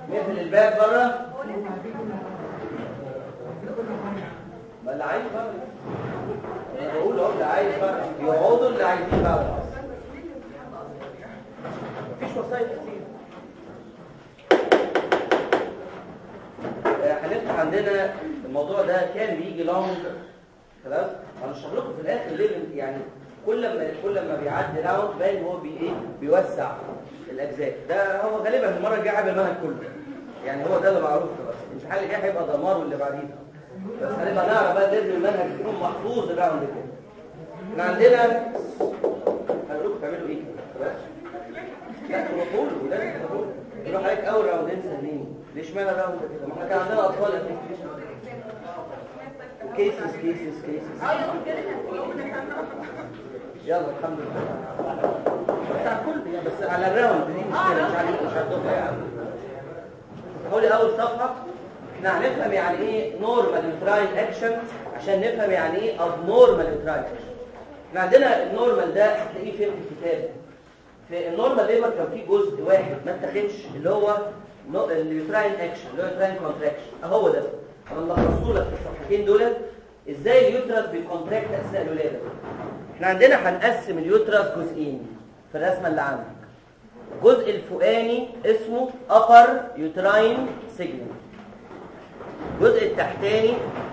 نقفل الباب بره ما اللي عايز بره انا بقول اهو اللي عايز بره يقعدوا اللي عايزين بره مفيش وسائل كتير آه، هنفتح عندنا الموضوع ده كان بيجي لونج خلاص هنشرح لكم في الاخر ليه بن- يعني كل ما كل ما بيعدي راوند باين هو بي ايه بيوسع الاجزاء ده هو غالبا المره الجايه هيبقى المنهج كله يعني هو ده اللي معروف بس الامتحان اللي جاي هيبقى دمار واللي بعديه بس هنبقى نعرف بقى لازم المنهج يكون محفوظ الراوند كده احنا عندنا هنقول لكم تعملوا ايه كده لا تروحوا له لازم تروحوا له يروح عليك اول راوندين سهلين ليش معنى راوند كده ما احنا كان عندنا اطفال قبل كده كيسز كيسز كيسز يلا الحمد لله بتاع كل يعني بس على الراوند دي مشكله مش عليك مش هتدخل يعني حولي اول صفحه احنا هنفهم يعني ايه نورمال انتراين اكشن عشان نفهم يعني ايه اب نورمال انتراين اكشن احنا عندنا النورمال ده هتلاقيه فين في الكتاب في النورمال ليبر كان فيه جزء واحد ما اتاخدش اللي هو اليوتراين اكشن اللي هو اليوتراين كونتراكشن اهو ده انا ملخصه لك في الصفحتين دول ازاي اليوترس بيكونتراكت اثناء الولاده احنا عندنا هنقسم اليوترس جزئين في الرسمه اللي عندك الجزء الفوقاني اسمه upper uterine segment الجزء التحتاني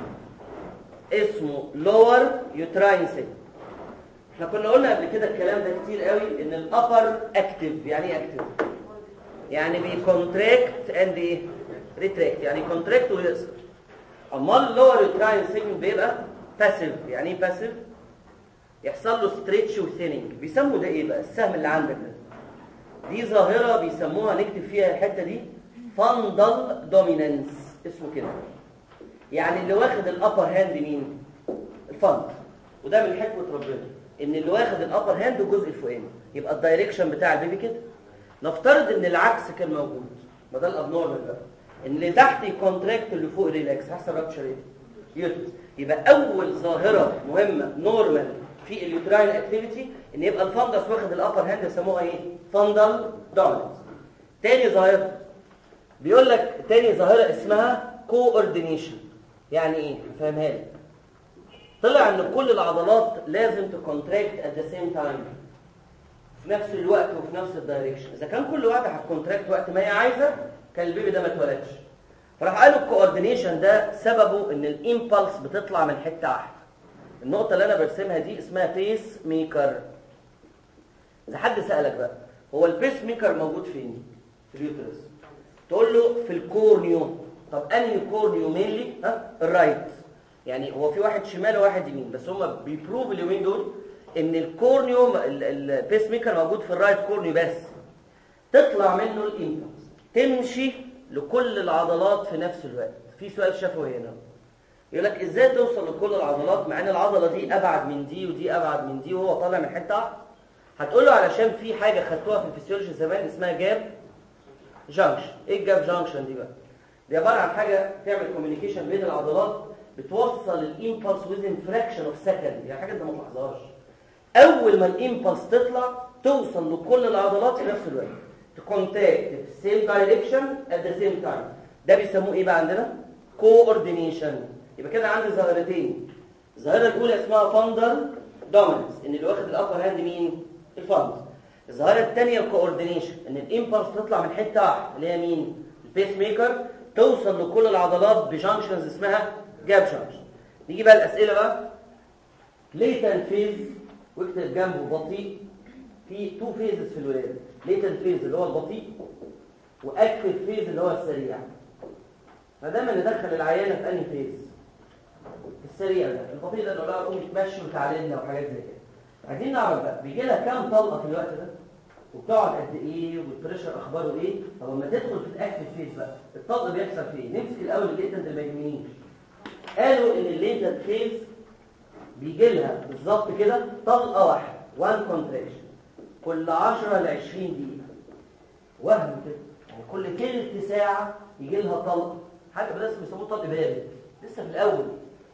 اسمه lower uterine segment احنا كنا قلنا قبل كده الكلام ده كتير قوي ان الابر اكتف يعني ايه اكتف يعني بيكونتراكت اند ايه ريتراكت يعني كونتراكت ويقصر اما اللور يوتراين سيجمنت بيبقى باسيف يعني ايه باسيف يحصل له ستريتش وثيننج بيسموا ده ايه بقى السهم اللي عندك ده دي ظاهره بيسموها نكتب فيها الحته دي فاندل دومينانس اسمه كده يعني اللي واخد الابر هاند مين الفند وده من حكمه ربنا ان اللي واخد الابر هاند الجزء الفوقاني يبقى الدايركشن بتاع البيبي كده نفترض ان العكس كان موجود ما ده الابنورمال بقى ان اللي تحت يكونتراكت اللي فوق ريلاكس هيحصل رابتشر ايه يوترس يبقى اول ظاهره مهمه نورمال في اليوتراين اكتيفيتي ان يبقى الفندس واخد الابر هاند يسموها ايه فندل دومينانس تاني ظاهره بيقول لك تاني ظاهره اسمها كوردينيشن يعني ايه فاهمها لك طلع ان كل العضلات لازم تكونتراكت ات ذا سيم تايم في نفس الوقت وفي نفس الدايركشن اذا كان كل واحده هتكونتراكت وقت ما هي عايزه كان البيبي ده ما اتولدش فراح قالوا الكوردينيشن ده سببه ان الامبلس بتطلع من حته واحده النقطه اللي انا برسمها دي اسمها بيس ميكر اذا حد سالك بقى هو البيس ميكر موجود فين في اليوترس تقول له في الكورنيو طب انهي كورنيو مينلي ها الرايت يعني هو في واحد شمال وواحد يمين بس هم بيبروف اليومين دول ان الكورنيو البيس ميكر موجود في الرايت كورنيو بس تطلع منه الامبلس تمشي لكل العضلات في نفس الوقت في سؤال شافه هنا يقول لك ازاي توصل لكل العضلات مع ان العضله دي ابعد من دي ودي ابعد من دي وهو طالع من حته واحده هتقول له علشان في حاجه خدتوها في الفسيولوجي زمان اسمها جاب جانكشن ايه الجاب جانكشن دي بقى دي عباره عن حاجه تعمل كوميونيكيشن بين العضلات بتوصل الامبلس ويزن فراكشن اوف سكند يعني حاجه انت ما تلاحظهاش اول ما الامبلس تطلع توصل لكل العضلات في نفس الوقت تكونتاكت في السيم دايركشن ات ذا سيم تايم ده بيسموه ايه بقى عندنا كوردينيشن يبقى كده عندي ظاهرتين الظاهره الاولى اسمها فاندر دوميننس ان اللي واخد الابر هاند مين الفاندر الظاهره الثانيه الكوردينيشن ان الامبلس تطلع من حته واحده اللي هي مين البيس ميكر توصل لكل العضلات بجانكشنز اسمها جاب جانكشن نيجي بقى الاسئله بقى ليتن فيز واكتب جنبه بطيء في تو فيزز في الولاده ليتن فيز اللي هو البطيء واكتف فيز اللي هو السريع فدايما ندخل العيانه في انهي فيز السريع ده البطيء ده نقول لها قومي تمشي وتعالجنا وحاجات زي كده عايزين نعرف بقى بيجي لها كام طلقه في الوقت ده وبتقعد قد ايه والبريشر اخباره ايه طب لما تدخل في الاكتف فيز بقى الطلق بيحصل فين نمسك الاول الليتنت اللي ما يهمنيش قالوا ان الليتنت فيز بيجي لها بالظبط كده طلقه واحده وان كونتراكشن كل 10 ل 20 دقيقه وهم كده يعني كل تلت ساعه يجي لها طلقه حتى بس بيسموه طلق بارد لسه في الاول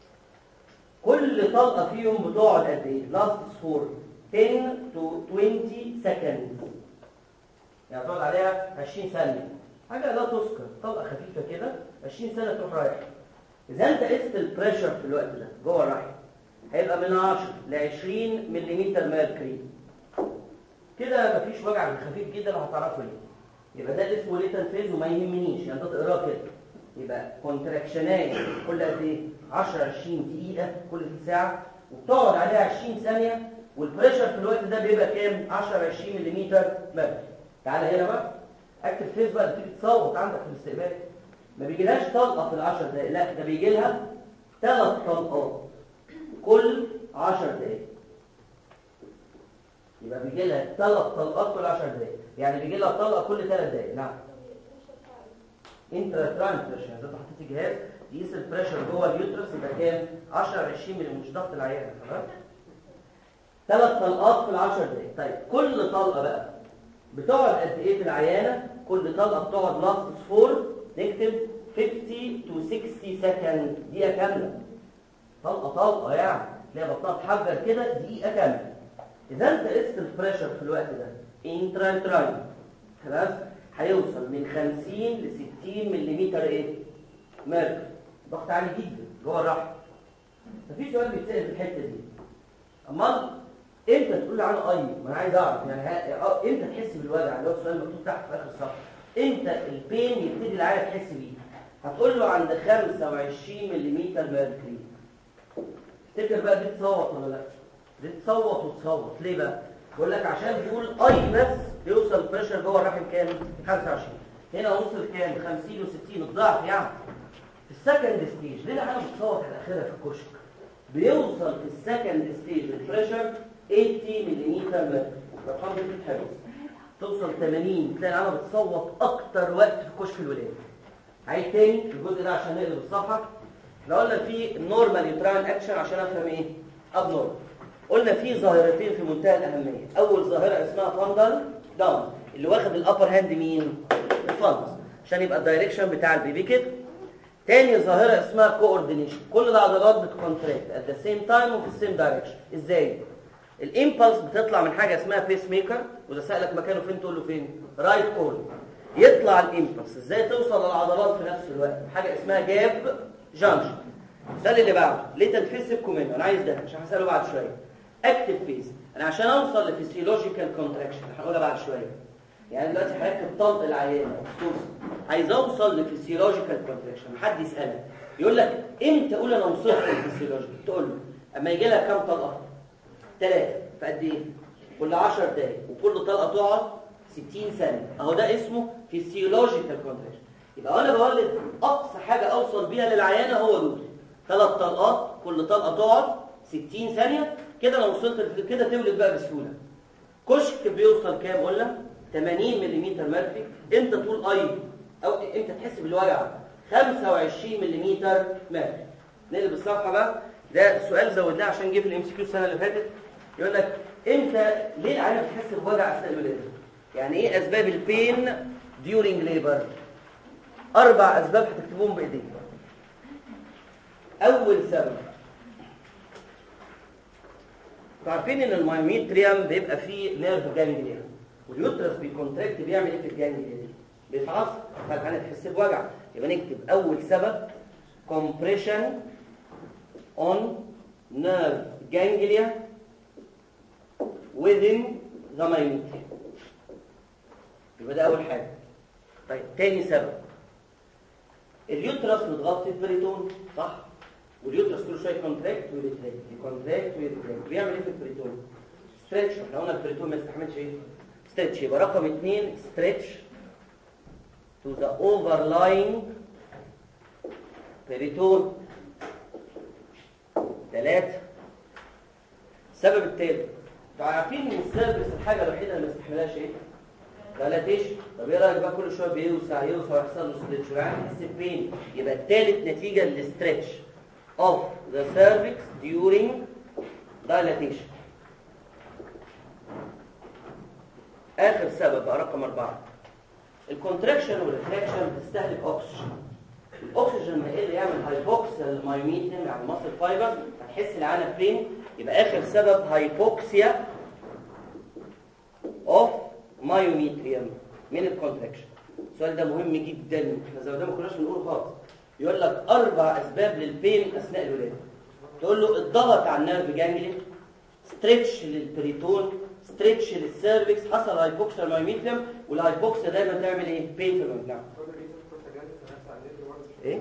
كل طلقه فيهم بتقعد قد ايه لاست فور 10 to 20 seconds يعني تقعد عليها 20 ثانيه حاجه لا تذكر طلقه خفيفه كده 20 سنه تروح رايح اذا انت قست البريشر في الوقت ده جوه الرحم هيبقى من 10 ل 20 ملم ميركوري كده مفيش وجع خفيف جدا وهتعرفوا ليه يبقى ده اسمه ليتن فيز وما يهمنيش يعني انت تقراه كده يبقى كونتراكشنات كل قد ايه 10 20 دقيقه كل ساعه وبتقعد عليها 20 ثانيه والبريشر في الوقت ده بيبقى كام 10 20 ملم ميركوري تعالى هنا بقى اكتب فيز بقى تيجي تصوت عندك في الاستقبال ما بيجيلهاش طلقه في العشر دقايق لا ده بيجي لها ثلاث طلقات كل 10 دقايق يبقى بيجي لها ثلاث طلقات كل 10 دقايق يعني بيجي لها طلقه كل 3 دقايق نعم انترا ترانت بريشر اذا انت حطيت جهاز يقيس البريشر جوه اليوترس يبقى كام 10 20 مللي مش ضغط العيان تمام ثلاث طلقات في 10 دقايق طيب كل طلقه بقى بتقعد قد ايه في العيانه كل طلقه بتقعد لاست فور نكتب 50 to 60 سكند دقيقه كامله طلقه طلقه يعني تلاقي بطنها تحجر كده دقيقه كامله اذا انت قست البريشر في الوقت ده انترا تراين خلاص هيوصل من 50 ل 60 ملم ايه ميركوري ضغط عالي جدا جوه الرحم مفيش سؤال بيتسال في الحته دي امال امتى تقول لي عنه اي ما انا عايز اعرف يعني ها... امتى تحس بالوجع اللي هو السؤال مكتوب تحت في اخر الصفحه امتى البين يبتدي العيال تحس بيه هتقول له عند 25 ملم ميركوري تفتكر بقى دي تصوت ولا لا دي تصوت وتصوت ليه بقى بقول لك عشان بيقول اي بس بيوصل بريشر جوه الرحم كام 25 هنا وصل كام 50 و60 الضعف يعني في السكند ستيج ليه العيال بتصوت على اخرها في الكشك بيوصل في السكند ستيج البريشر 80 ملم ميركوري الارقام دي بتتحفظ توصل 80 تلاقي العيال بتصوت اكتر وقت في كشف الولاده عيد تاني الجزء ده عشان نقلب الصفحه احنا قلنا في نورمال يوتراين اكشن عشان افهم ايه اب نورمال قلنا في ظاهرتين في منتهى الاهميه اول ظاهره اسمها فاندل داون اللي واخد الابر هاند مين الفانس عشان يبقى الدايركشن بتاع البيبي كده تاني ظاهره اسمها كوردينيشن كل العضلات بتكونتراكت ات ذا سيم تايم وفي السيم دايركشن ازاي الامبلس بتطلع من حاجه اسمها بيس ميكر وده سالك مكانه فين تقول له فين رايت كورن يطلع الامبلس ازاي توصل للعضلات في نفس الوقت حاجه اسمها جاب جانكشن السؤال اللي بعده ليه تنفيذ سيبكم منه انا عايز ده عشان هساله بعد شويه اكتف فيز انا عشان اوصل لفسيولوجيكال كونتراكشن هنقولها بعد شويه يعني دلوقتي هركب طلق العيان مخصوص عايز اوصل لفسيولوجيكال كونتراكشن حد يسالك يقول لك امتى اقول انا وصلت للفسيولوجيكال تقول له اما يجي لها كام طلقه ثلاثه في قد ايه كل 10 دقايق وكل طلقه تقعد 60 ثانيه اهو ده اسمه فسيولوجيكال كونتراكشن يبقى انا بولد اقصى حاجه اوصل بيها للعيانه هو دول ثلاث طلقات كل طلقه تقعد 60 ثانيه كده انا وصلت كده تولد بقى بسهوله كشك بيوصل كام قلنا 80 ملم ميركوري امتى تقول اي او امتى تحس بالوجع 25 ملم ميركوري نقلب الصفحه بقى ده سؤال زودناه عشان جه في الام سي كيو السنه اللي فاتت يقول لك امتى ليه العيال بتحس بوجع اثناء الولاده يعني ايه اسباب البين during labor اربع اسباب هتكتبوهم بايديك اول سبب عارفين ان المايوميتريم بيبقى فيه نيرف جانجليا واليوترس بيكونتراكت بيعمل ايه في الجانجليا دي بيتعصب فالحاله تحس بوجع يبقى نكتب اول سبب compression on nerve ganglia within the myometrium يبقى ده اول حاجه طيب تاني سبب اليوترس متغطي ببريتون صح واليوترس كل شويه كونتراكت ويريتراكت كونتراكت ويريتراكت بيعمل ايه في البريتون ستريتش احنا قلنا البريتون ما يستحملش ايه ستريتش يبقى رقم اثنين ستريتش to the overlying بريتون ثلاثة السبب الثالث عارفين ان السيرفس الحاجه الوحيده اللي ما يستحملهاش ايه دايلاتيشن طب ايه رايك بقى كل شويه بيوسع يوسع ويحصل له ستريتش ويعني يحس بين يبقى الثالث نتيجه للستريتش of the cervix during dilatation اخر سبب بقى رقم أربعة الكونتراكشن والريتراكشن بتستهلك اكسجين الاكسجين لما يقل يعمل هايبوكسيا للمايوميتريم يعني ماسل فايبر هتحس العانه فين يبقى اخر سبب هايبوكسيا اوف مايوميتريم من الكونتراكشن السؤال ده مهم جدا احنا زي ما كناش بنقوله خالص يقول لك اربع اسباب للبين اثناء الولاده تقول له الضغط على النيرف جانجلي ستريتش للبريتون ستريتش للسيرفكس حصل هايبوكسيا مايميتريم والهايبوكسيا دايما تعمل ايه بين في المنطقه ايه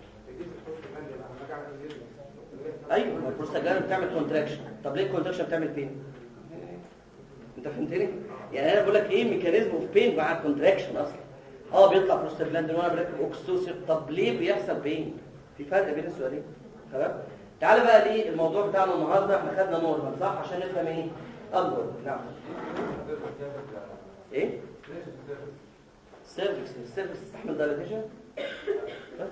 ايوه ما البروستاجلاند بتعمل كونتراكشن طب ليه الكونتراكشن بتعمل بين انت فهمتني يعني انا بقول لك ايه ميكانيزم اوف بين مع الكونتراكشن اصلا اه بيطلع بروستاجلاند وانا بركب اوكسيتوسين طب ليه بيحصل بين في فرق بين السؤالين خلاص تعال بقى ليه الموضوع بتاعنا النهارده احنا خدنا نورمال صح عشان نفهم ايه اكبر نعم ايه سيرفكس السيرفكس تستحمل دايلاتيشن بس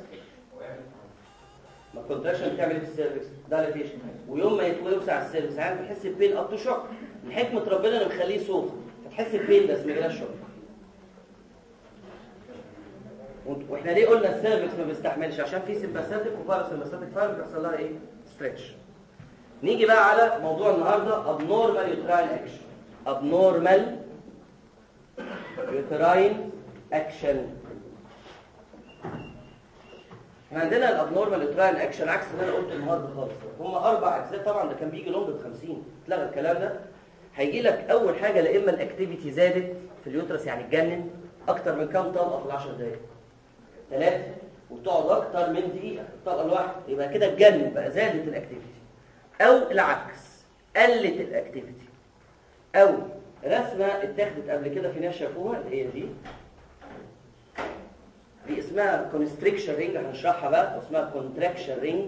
ما الكونتراكشن بتعمل ايه في السيرفكس دايلاتيشن ويوم ما يتوسع السيرفكس عارف بتحس ببين اب تو شوك من حكمه ربنا انه مخليه سوفت فتحس ببين بس ما جالاش شوك واحنا ليه قلنا السيرفكس ما بيستحملش عشان في سمباثيك وباراسمباثيك فاهم بيحصل لها ايه ستريتش نيجي بقى على موضوع النهارده abnormal uterine action abnormal uterine action احنا عندنا الابنورمال يوتراين اكشن عكس اللي انا قلته النهارده خالص هم اربع اجزاء طبعا ده كان بيجي لونج ب 50 اتلغى الكلام ده هيجي لك اول حاجه لا اما الاكتيفيتي زادت في اليوترس يعني اتجنن اكتر من كام طلقه في 10 دقائق ثلاثه وتقعد اكتر من دقيقه الطلقه الواحده يبقى كده اتجنن بقى زادت الاكتيفيتي او العكس قلت الاكتيفيتي او رسمه اتاخدت قبل كده في ناس شافوها اللي هي دي دي اسمها كونستريكشن رينج هنشرحها بقى اسمها كونتراكشن رينج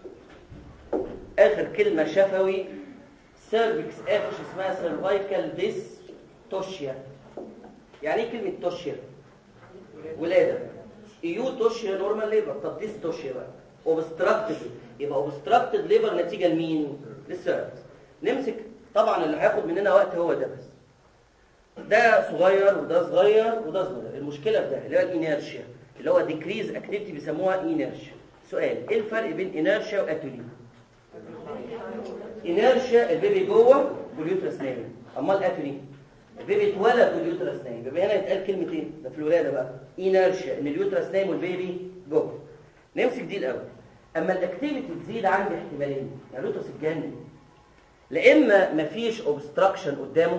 اخر كلمه شفوي سيرفكس قافش اسمها سيرفايكال ديس توشيا يعني ايه كلمه توشيا ولاده ايو توشيا نورمال ليبر طب ديس توشيا بقى اوبستراكتد يبقى اوبستراكتد ليبر نتيجه لمين للسيرفكس نمسك طبعا اللي هياخد مننا وقت هو ده بس ده صغير وده صغير وده صغير المشكله في ده اللي هو الانيرشيا اللي هو ديكريز اكتيفيتي بيسموها انيرشيا سؤال ايه الفرق بين انيرشيا واتولي انيرشيا البيبي جوه واليوترس نايم امال اتولي البيبي اتولد واليوترس نايم يبقى هنا يتقال كلمتين ده في الولاده بقى انيرشيا ان اليوترس نايم والبيبي جوه نمسك دي الاول اما الاكتيفيتي تزيد عندي احتمالين يعني اليوترس اتجنن لا اما مفيش اوبستراكشن قدامه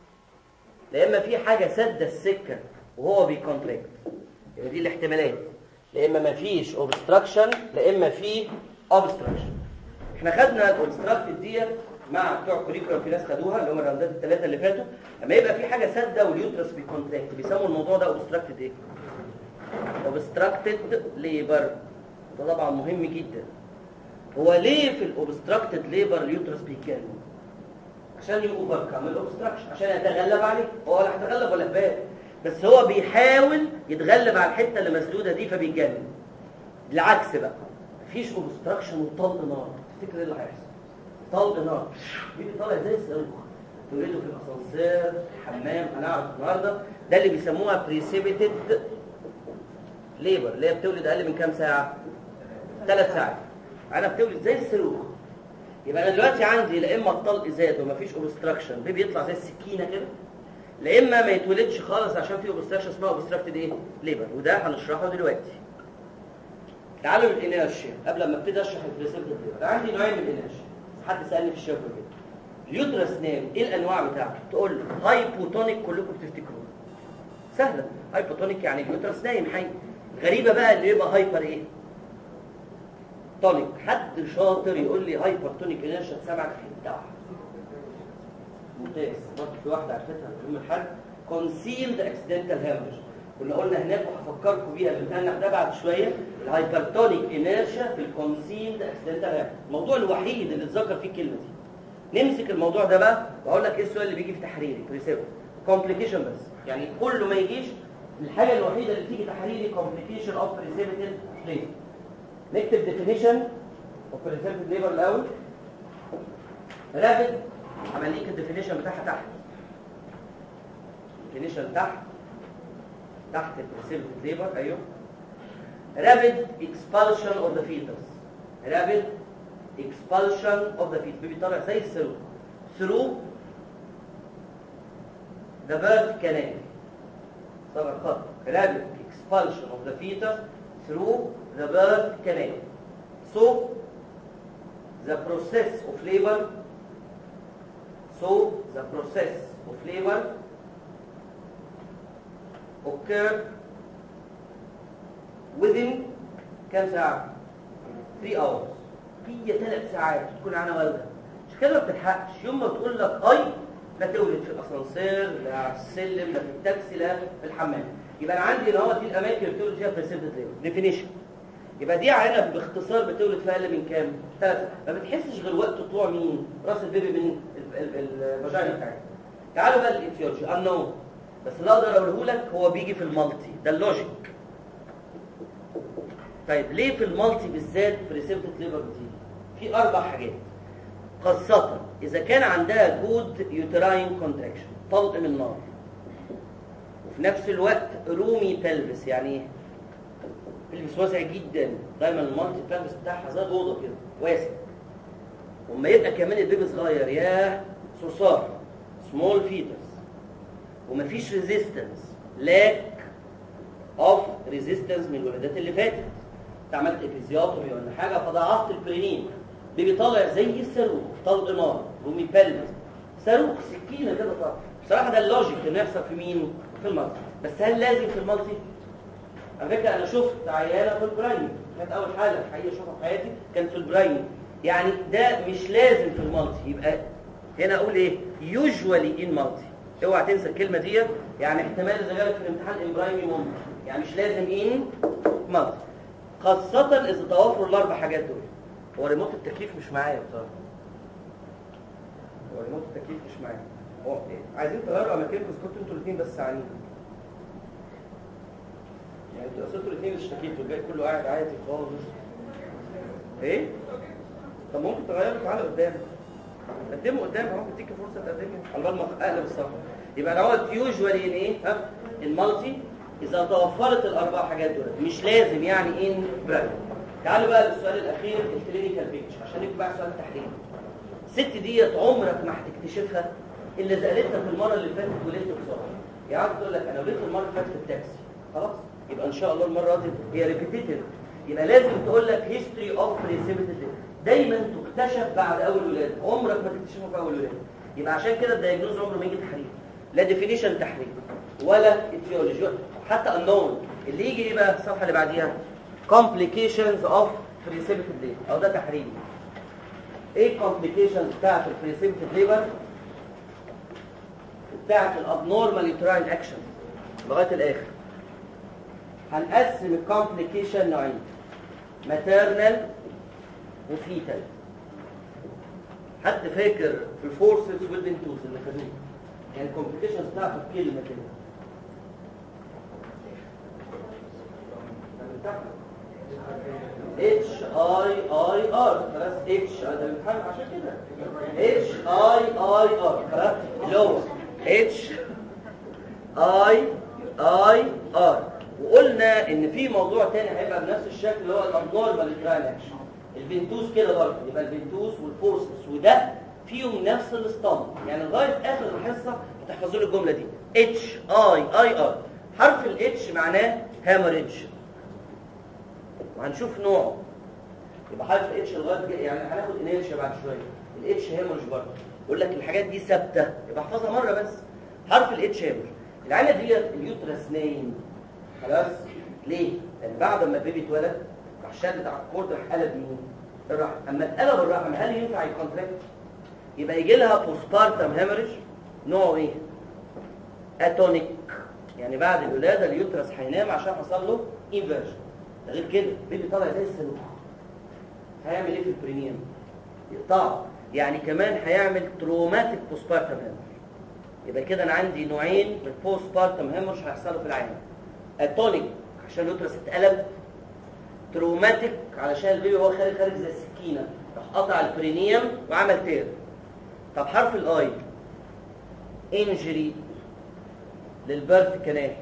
لا اما في حاجه سد السكه وهو بيكونتراكت يبقى دي الاحتمالات لا اما مفيش اوبستراكشن لا اما في اوبستراكشن احنا خدنا الاوبستراكتد ديت مع بتوع الكوليكولم في ناس خدوها اللي هم الراوندات الثلاثه اللي فاتوا اما يبقى في حاجه ساده واليوترس بيكونتراكت بيسموا الموضوع ده اوبستراكتد ايه اوبستراكتد ليبر ده طبعا مهم جدا هو ليه في الاوبستراكتد ليبر اليوترس بيتجنن عشان يوفر كام الاوبستراكشن عشان يتغلب عليه هو ولا هيتغلب ولا هبال بس هو بيحاول يتغلب على الحته اللي مسدوده دي فبيتجنن العكس بقى مفيش اوبستراكشن وطلق نار تفتكر ايه اللي هيحصل طلق نار بيجي طالع زي الصاروخ تولده في الاسانسير حمام هنعرف النهارده ده اللي بيسموها بريسيبيتد ليبر اللي هي بتولد اقل من كام ساعه ثلاث ساعات انا بتولد زي الصاروخ يبقى انا دلوقتي عندي لا اما الطلق زاد ومفيش اوبستراكشن بيبي يطلع زي السكينه كده لا اما ما يتولدش خالص عشان في اوبستراكشن اسمها اوبستراكتد ايه ليبر وده هنشرحه دلوقتي تعالوا للانيرشيا قبل ما ابتدي اشرح البريسبتد ليبر عندي نوعين من الانيرشيا حد سالني في الشفه كده اليوترس نام ايه الانواع بتاعته تقول له هايبوتونيك كلكم بتفتكروه سهله هايبوتونيك يعني اليوترس نايم حي غريبه بقى اللي يبقى هايبر ايه تونيك حد شاطر يقول لي هايبرتونيك انيرشيا تسمعك في بتاعها ممتاز برضه في واحده عرفتها في يوم الحد كونسيلد اكسيدنتال هامج كنا قلنا هناك وهفكركم بيها الامتحان ده بعد شويه الهايبرتونيك انيرشيا في الكونسيلد اكسيدنتال هامج الموضوع الوحيد اللي اتذكر فيه الكلمه دي نمسك الموضوع ده بقى واقول لك ايه السؤال اللي بيجي في تحريري بريسيبت كومبليكيشن بس يعني كله ما يجيش الحاجه الوحيده اللي بتيجي تحريري كومبليكيشن اوف بريسيبتد ليه نكتب definition of preserved labor الأول رابد عمليك الديفينيشن بتاعها تحت definition تحت تحت preserved labor أيوه rapid expulsion of the fetus rapid expulsion of the fetus بيبي طالع زي الصاروخ through the birth canal صغر خط gradual expulsion of the fetus through the birth canal so the process of labor so the process of labor occur within كام ساعة؟ 3 hours هي ثلاث ساعات تكون عنا والدة مش كده ما بتلحقش يوم ما تقول لك اي لا تولد في الاسانسير لا على السلم لا في التاكسي لا في الحمام يبقى انا عندي ان هو دي الاماكن اللي بتولد فيها بريسيبتد ليبر ديفينيشن يبقى دي عينه باختصار بتولد في اقل من كام؟ ثلاث ما بتحسش غير وقت طلوع مين؟ راس البيبي من الفاجينا بتاعتها تعالوا بقى الايتيولوجي unknown بس اللي اقدر اقوله لك هو بيجي في المالتي ده اللوجيك طيب ليه في المالتي بالذات بريسيبتد ليبر دي في اربع حاجات خاصة إذا كان عندها جود يوتراين كونتراكشن طلق من نار وفي نفس الوقت رومي بلفس يعني ايه؟ بلفس واسع جدا دايما المالتي بلفس بتاعها زي الأوضة كده واسع وما يبقى كمان البيبي صغير يا صرصار سمول فيتس ومفيش ريزيستنس لاك اوف ريزيستنس من الولادات اللي فاتت انت عملت افيزيوتومي ولا حاجه فضاعفت البرينين بيبي طالع زي الصاروخ طلق نار رومي بلس صاروخ سكينه كده طالع بصراحه ده اللوجيك اللي بيحصل في مين في المالتي بس هل لازم في المالتي على فكره انا شفت عيانه في البرايم كانت اول حاله الحقيقه اشوفها في حياتي كانت في البرايم يعني ده مش لازم في المالتي يبقى هنا اقول ايه يوجوالي ان مالتي اوعى تنسى الكلمه دي يعني احتمال اذا جالك في الامتحان البرايمي ممكن يعني مش لازم ان مالتي خاصه اذا توفروا الاربع حاجات دول هو ريموت التكييف مش معايا بصراحه هو ريموت التكييف مش معايا هو إيه؟ عايزين تغيروا اماكنكم كنتوا انتوا الاثنين بس عنيد يعني انتوا اصل انتوا الاثنين مش تكييف الباقي كله قاعد عادي خالص ايه طب ممكن تغيروا تعالى قدام قدموا قدام اهو بديك فرصه تقدمي على بال ما اقلب الصف يبقى دوت يوجوالي ان ايه ها المالتي اذا توفرت الاربع حاجات دول مش لازم يعني ان برايم تعالوا بقى للسؤال الاخير الكلينيكال بيكتشر عشان يبقى بقى سؤال تحليلي الست ديت عمرك ما هتكتشفها الا اذا قالتها في المره اللي فاتت ولدت بسرعه يعني عايز تقول لك انا ولدت المره اللي فاتت في التاكسي خلاص يبقى ان شاء الله المره دي هي ريبيتيتيف يبقى لازم تقول لك هيستوري اوف بريسيبيتد دايما تكتشف بعد اول ولاده عمرك ما تكتشفها في اول ولاده يبقى عشان كده الدايجنوز عمره ما يجي تحرير لا ديفينيشن تحرير ولا اتيولوجي حتى النون اللي يجي ايه بقى الصفحه اللي بعديها complications of precipitate labor او ده تحريري ايه complications بتاعت البريسيبتد ليبر بتاعت الابنورمال يوتراين اكشن لغايه الاخر هنقسم الكومبليكيشن نوعين ماتيرنال وفيتال حد فاكر في الفورسز والبنتوس اللي خدوه يعني الكومبليكيشنز بتاعته بكلمه كده اتش اي اي ار خلاص اتش ده بنتكلم عشان كده اتش اي اي ار خلاص اللي هو اتش اي اي ار وقلنا ان في موضوع تاني هيبقى بنفس الشكل اللي هو الابنورمال تراين اكشن البنتوس كده برضه يبقى البنتوس والفورسس وده فيهم نفس الاسطمب يعني لغايه اخر الحصه هتحفظوا لي الجمله دي اتش اي اي ار حرف الاتش معناه هامرج وهنشوف نوعه يبقى حرف الاتش لغايه يعني هناخد انيرشيا بعد شويه الاتش هامرج برضه يقول لك الحاجات دي ثابته يبقى احفظها مره بس حرف الاتش هامرج العينه ديت اليوترس نايم خلاص ليه لان بعد ما البيبي اتولد راح شدد على الكورد راح قلب مين الرحم اما اتقلب الرحم هل ينفع يكونتراكت يبقى يجي لها بوستبارتم هامرج نوعه ايه اتونيك يعني بعد الولاده اليوترس هينام عشان حصل له انفيرجن ده غير كده البيبي طالع زي الصاروخ هيعمل ايه في البرينيوم يقطعه يعني كمان هيعمل تروماتيك بوستبارتم هامرج يبقى كده انا عندي نوعين من البوست بارتم هيمورج هيحصلوا في العين اتونيك عشان اليوترس اتقلب تروماتيك علشان البيبي وهو خارج خارج زي السكينه راح قطع البرينيوم وعمل تير طب حرف الاي انجري للبيرث كانال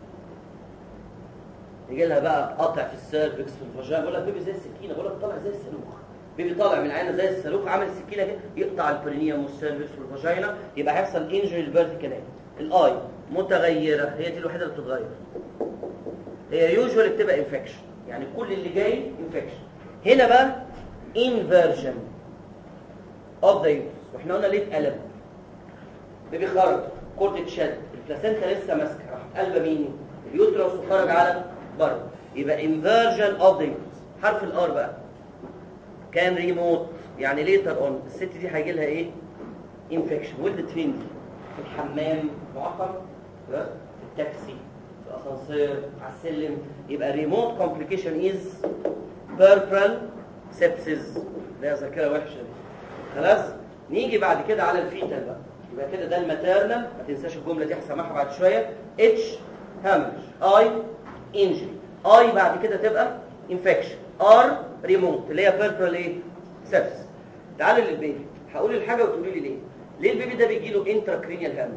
يجي لها بقى قطع في السيرفكس في الفاجينا بقول لك بيبي زي السكينه بقول لك طالع زي الصاروخ بيبي طالع من العينه زي الصاروخ عامل السكينه كده يقطع البرينيوم والسيرفكس والفاجينا يبقى هيحصل انجري للبيرث كانال الاي متغيره هي دي الوحيده اللي بتتغير هي يوجوالي بتبقى انفكشن يعني كل اللي جاي انفكشن هنا بقى انفيرجن اوف ذا يوترس واحنا قلنا ليه اتقلب بيبي خرج كورد اتشد البلاسينتا لسه ماسكه راح قلبه مين اليوترس وخرج على بره يبقى انفيرجن اوف ذا يوترس حرف الار بقى كان ريموت يعني ليتر اون الست دي هيجي لها ايه انفكشن ولدت فين دي في الحمام معقم لا في التاكسي في الاسانسير على السلم يبقى ريموت كومبليكيشن از بيربرال سيبسيس ده ذاكره وحشه دي خلاص نيجي بعد كده على الفيتال بقى يبقى كده ده الماتيرنال ما تنساش الجمله دي هسمعها بعد شويه اتش هامج اي انجري اي بعد كده تبقى انفكشن ار ريموت اللي هي بيربرال ايه سيبسيس تعالوا للبيبي هقول الحاجه وتقولي لي ليه ليه البيبي ده بيجي له انتراكرينيال هامج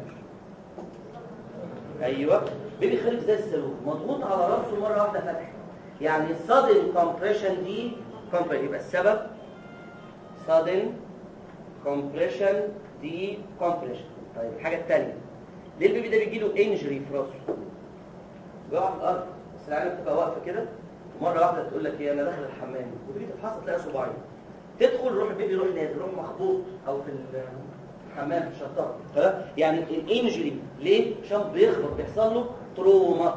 ايوه بيبي خارج زي الصاروخ مضغوط على راسه مره واحده فتح يعني sudden compression دي compression يبقى السبب sudden compression دي compression طيب الحاجه الثانيه ليه البيبي ده بيجي له انجري في راسه بيقع في الارض بس العيال بتبقى واقفه كده ومره واحده تقول لك ايه انا داخل الحمام وتيجي تفحص تلاقي صباعين تدخل روح البيبي يروح نازل يروح مخبوط او في الحمام في الشطار خلاص يعني الانجري ليه عشان بيخبط بيحصل له تروما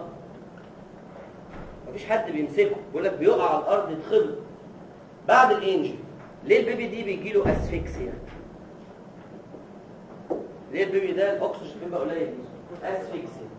مفيش حد بيمسكه بيقول لك بيقع على الارض يتخبط بعد الانجري ليه البيبي دي بيجي له اسفكسيا ليه البيبي ده الاكسجين بيبقى قليل اسفكسيا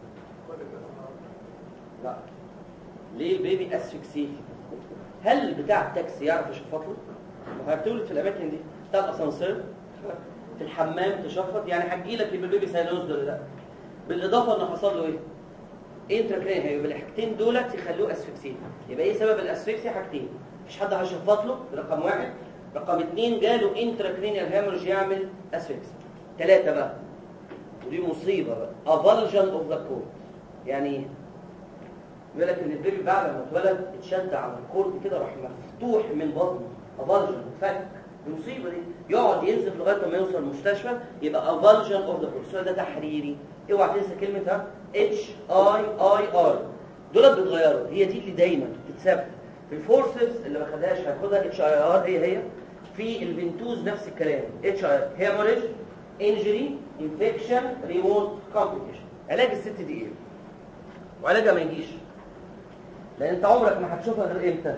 لا ليه البيبي اسفكسيا هل بتاع التاكسي يعرف يشفط له ما هتولد في الاماكن دي بتاع الاسانسير في الحمام تشفط يعني هتجي لك يبقى البيبي ساينوز ولا لا بالاضافه ان حصل له ايه انتراكرين هيبقى الحاجتين دولت يخلوه اسفكسيا يبقى ايه سبب الاسفكسيا حاجتين مفيش حد هيشفط له رقم واحد رقم اثنين جاله انتراكرينيال هامرج يعمل اسفكسيا ثلاثه بقى ودي مصيبه بقى افالجن اوف ذا كورد يعني ايه بيقول لك ان البيبي بعد ما اتولد اتشد على الكورد كده راح مفتوح من بطنه افالجن فك المصيبه دي يقعد ينزف لغايه ما يوصل المستشفى يبقى افالجن اوف ذا كورد السؤال ده تحريري اوعى تنسى كلمه ها اتش اي اي ار دولت بيتغيروا هي دي اللي دايما بتتثبت في الفورسز اللي ما خدهاش هاخدها اتش اي ار هي هي في الفنتوز نفس الكلام اتش اي ار هيموريج انجري انفكشن ريموت كومبليكيشن علاج الست دي ايه وعلاجها ما يجيش لان انت عمرك ما هتشوفها غير امتى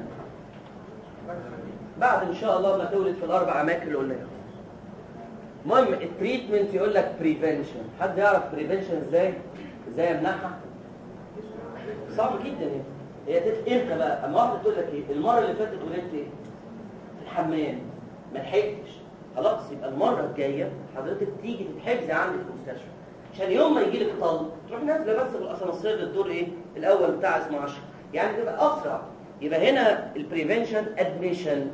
بعد ان شاء الله ما تولد في الاربع اماكن اللي قلناها المهم التريتمنت يقول لك بريفنشن حد يعرف بريفنشن ازاي ازاي امنعها صعب جدا يعني هي تت... امتى بقى اما واحده تقول لك ايه المره اللي فاتت ولدت ايه في الحمام ما لحقتش خلاص يبقى المره الجايه حضرتك تيجي تتحجزي عندي في المستشفى عشان يوم ما يجي لك طلق تروح نازله بس بالاسانسير للدور ايه الاول بتاع اسمه 10 يعني تبقى اسرع يبقى هنا البريفنشن ادميشن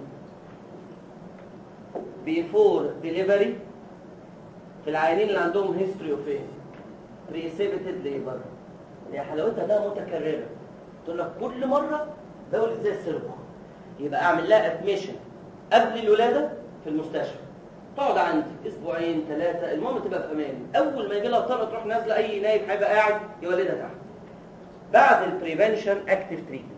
بيفور ديليفري في العيانين اللي عندهم هيستوري اوف ايه بريسيبيتد ليبر هي حلاوتها ده متكرره تقول لك كل مره دولة زي السيرفو يبقى اعمل لها ادميشن قبل الولاده في المستشفى تقعد عندي اسبوعين ثلاثه المهم تبقى في امان اول ما يجي لها طلقه تروح نازله اي نايب هيبقى قاعد يولدها تحت بعد البريفنشن اكتيف تريتمنت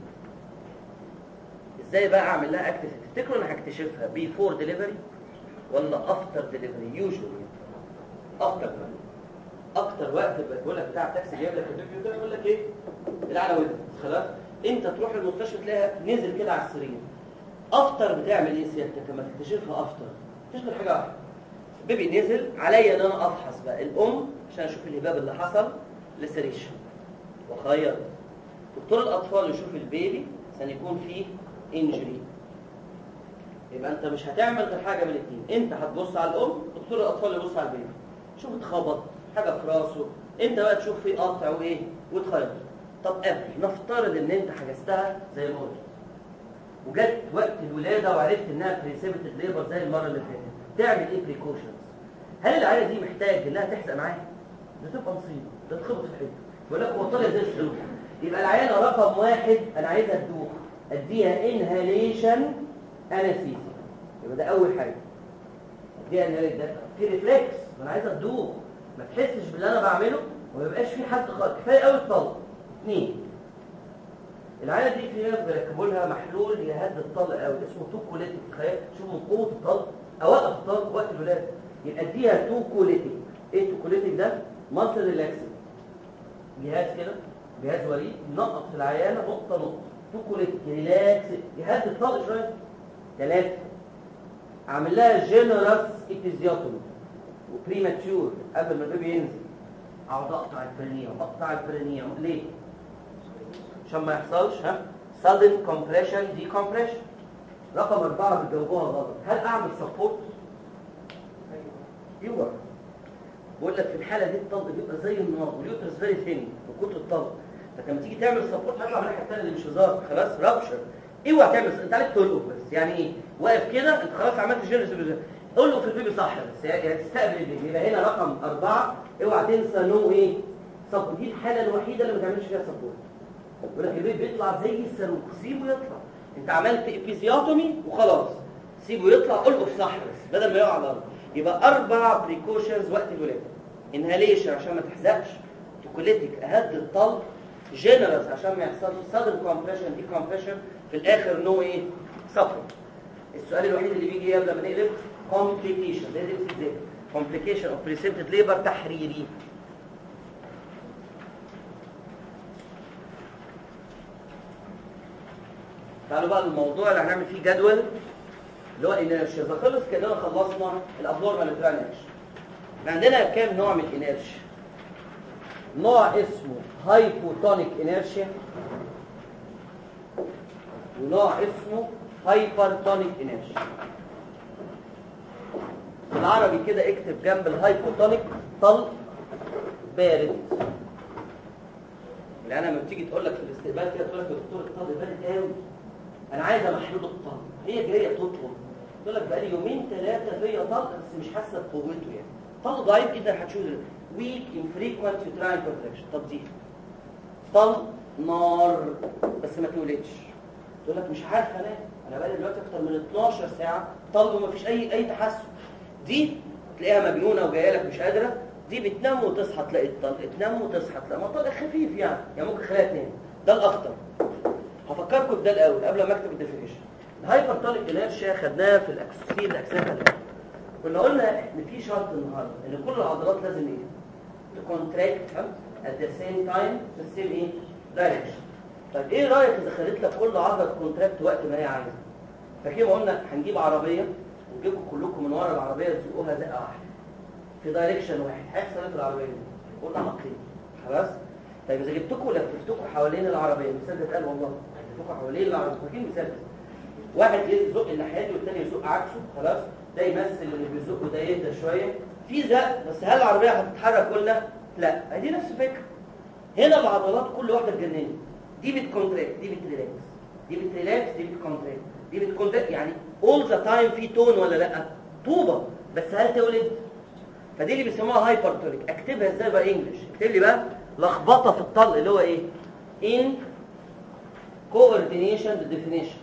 ازاي بقى اعمل لها اكتيف تفتكروا انا هكتشفها بيفور ديليفري ولا افتر ديليفري يوجوالي افتر اكتر وقت بقول لك بتاع التاكسي جايب لك الفيديو ده يقول لك ايه العلى ودنك خلاص انت تروح المستشفى تلاقيها نزل كده على السرير افتر بتعمل ايه سيادتك لما تكتشفها افتر تشغل حاجه واحده بيبي نزل عليا ان انا افحص بقى الام عشان اشوف الهباب اللي حصل لسريشن وخير دكتور الاطفال يشوف البيبي عشان يكون فيه انجري يبقى انت مش هتعمل غير حاجه من الاثنين انت هتبص على الام دكتور الاطفال يبص على البيبي شوف اتخبط حاجه في راسه انت بقى تشوف فيه قطع وايه وتخيط طب قبل نفترض ان انت حجزتها زي ما قلت وجت وقت الولاده وعرفت انها بريسيبتد ليبر زي المره اللي فاتت تعمل ايه بريكوشنز هل العيله دي محتاج انها تحزق معاها ده تبقى مصيبه ده تخبط في الحته يقول لك هو طالع زي السلوك يبقى العيله رقم واحد انا عايزها تدوخ اديها انهاليشن انستيزيا يبقى ده اول حاجه اديها انهاليشن ده في ريفلكس انا عايزها تدوخ ما تحسش باللي انا بعمله وما يبقاش في حد خالص كفايه قوي الطلق اثنين العيله دي في ناس بيركبوا لها محلول يهدي الطلق قوي اسمه توكوليتيك تخيل شوف من قوه الطلق اوقف الطلق وقت الولاده يبقى اديها توكوليتيك ايه توكوليتيك ده مالتي ريلاكسنج جهاز كده جهاز وريد ينقط في العيانه نقطه نقطه توكوليتيك ريلاكس يهدي الطلق شويه ثلاثه اعمل لها جينيرس ايبيزيوتومي وبريماتيور قبل ما البيبي ينزل اقعد اقطع البرينيوم اقطع البرينيوم ليه عشان ما يحصلش ها sudden compression decompression رقم أربعة بتجاوبوها غلط هل أعمل سبورت؟ أيوه بقول لك في الحالة دي الطلق بيبقى زي النار واليوترس فيري ثين من كتر الطلق فلما تيجي تعمل سبورت هيطلع من الناحية الثانية اللي مش هزار خلاص رابشر اوعى تعمل انت عليك تلقف بس يعني ايه واقف كده انت خلاص عملت جيرس قول له في البيبي صح بس يعني تستقبل البيبي يبقى هنا رقم أربعة اوعى تنسى نو ايه سبورت دي الحالة الوحيدة اللي ما تعملش فيها سبورت يقول لك البيبي بيطلع زي الصاروخ سيبه يطلع انت عملت ابيزيوتومي وخلاص سيبه يطلع القف صح بس بدل ما يقع على الارض يبقى اربع بريكوشنز وقت الولاده انهاليشن عشان ما تحزقش توكوليتيك اهد الطلق جنرالز عشان ما يحصلش سادن كومبريشن دي كومبريشن في الاخر نو ايه سفر السؤال الوحيد اللي بيجي قبل ما نقلب كومبليكيشن ده دي ازاي كومبليكيشن اوف بريسبتد ليبر تحريري تعالوا بقى الموضوع اللي هنعمل فيه جدول اللي هو انيرشيا اذا خلص كده خلصنا الابنورمال ترانش احنا عندنا كام نوع من الانيرشيا نوع اسمه هايبوتونيك انيرشيا ونوع اسمه هايبرتونيك انيرشيا بالعربي كده اكتب جنب الهايبوتونيك طلق بارد لان لما بتيجي تقول لك في الاستقبال كده تقول لك يا دكتور الطلق بارد قوي انا عايزه محلول الطلق هي جايه تطلب تقول لك بقالي يومين ثلاثه فيا طلق بس مش حاسه بقوته يعني طلق ضعيف جدا هتشوف ويك انفريكوينت يوتراين كونتراكشن طب دي طلق نار بس ما تولدش تقول لك مش عارفه انام انا بقالي دلوقتي اكتر من 12 ساعه طلق وما فيش اي اي تحسن دي تلاقيها مجنونه وجايه لك مش قادره دي بتنام وتصحى تلاقي الطلق تنام وتصحى تلاقي ما طلق خفيف يعني يعني ممكن خليها تنام ده الاخطر هفكركم بده الاول قبل ما اكتب الديفينيشن الهايبرتونيك انيرشيا خدناها في الاكسسين الاكسنه كنا قلنا ان في شرط النهارده ان كل العضلات لازم ايه تكونتراكت at the same time في السيم ايه دايركشن طب ايه رايك اذا خليت لك كل عضله تكونتراكت وقت ما هي عايزه فكده قلنا هنجيب عربيه ونجيبكم كلكم من ورا العربيه تزقوها زقه واحده في دايركشن واحد هيحصل ايه في العربيه دي قلنا حاطين خلاص طيب اذا جبتكم ولففتكم حوالين العربيه المثال ده اتقال والله لففتكم حوالين العربيه فاكرين المثال ده واحد يزق الناحيه دي والثاني يزق عكسه خلاص ده يمثل اللي بيزقه ده يهدى شويه في زق بس هل العربيه هتتحرك قلنا لا دي نفس الفكره هنا العضلات كل واحده اتجننت دي بتكونتراكت دي بتريلاكس دي بتريلاكس دي بتكونتراكت دي بتكونتراكت يعني اول ذا تايم في تون ولا لا طوبه بس هل تولد فدي اللي بيسموها هايبرتونيك اكتبها ازاي بقى انجلش اكتب لي بقى لخبطه في الطلق اللي هو ايه in coordination the definition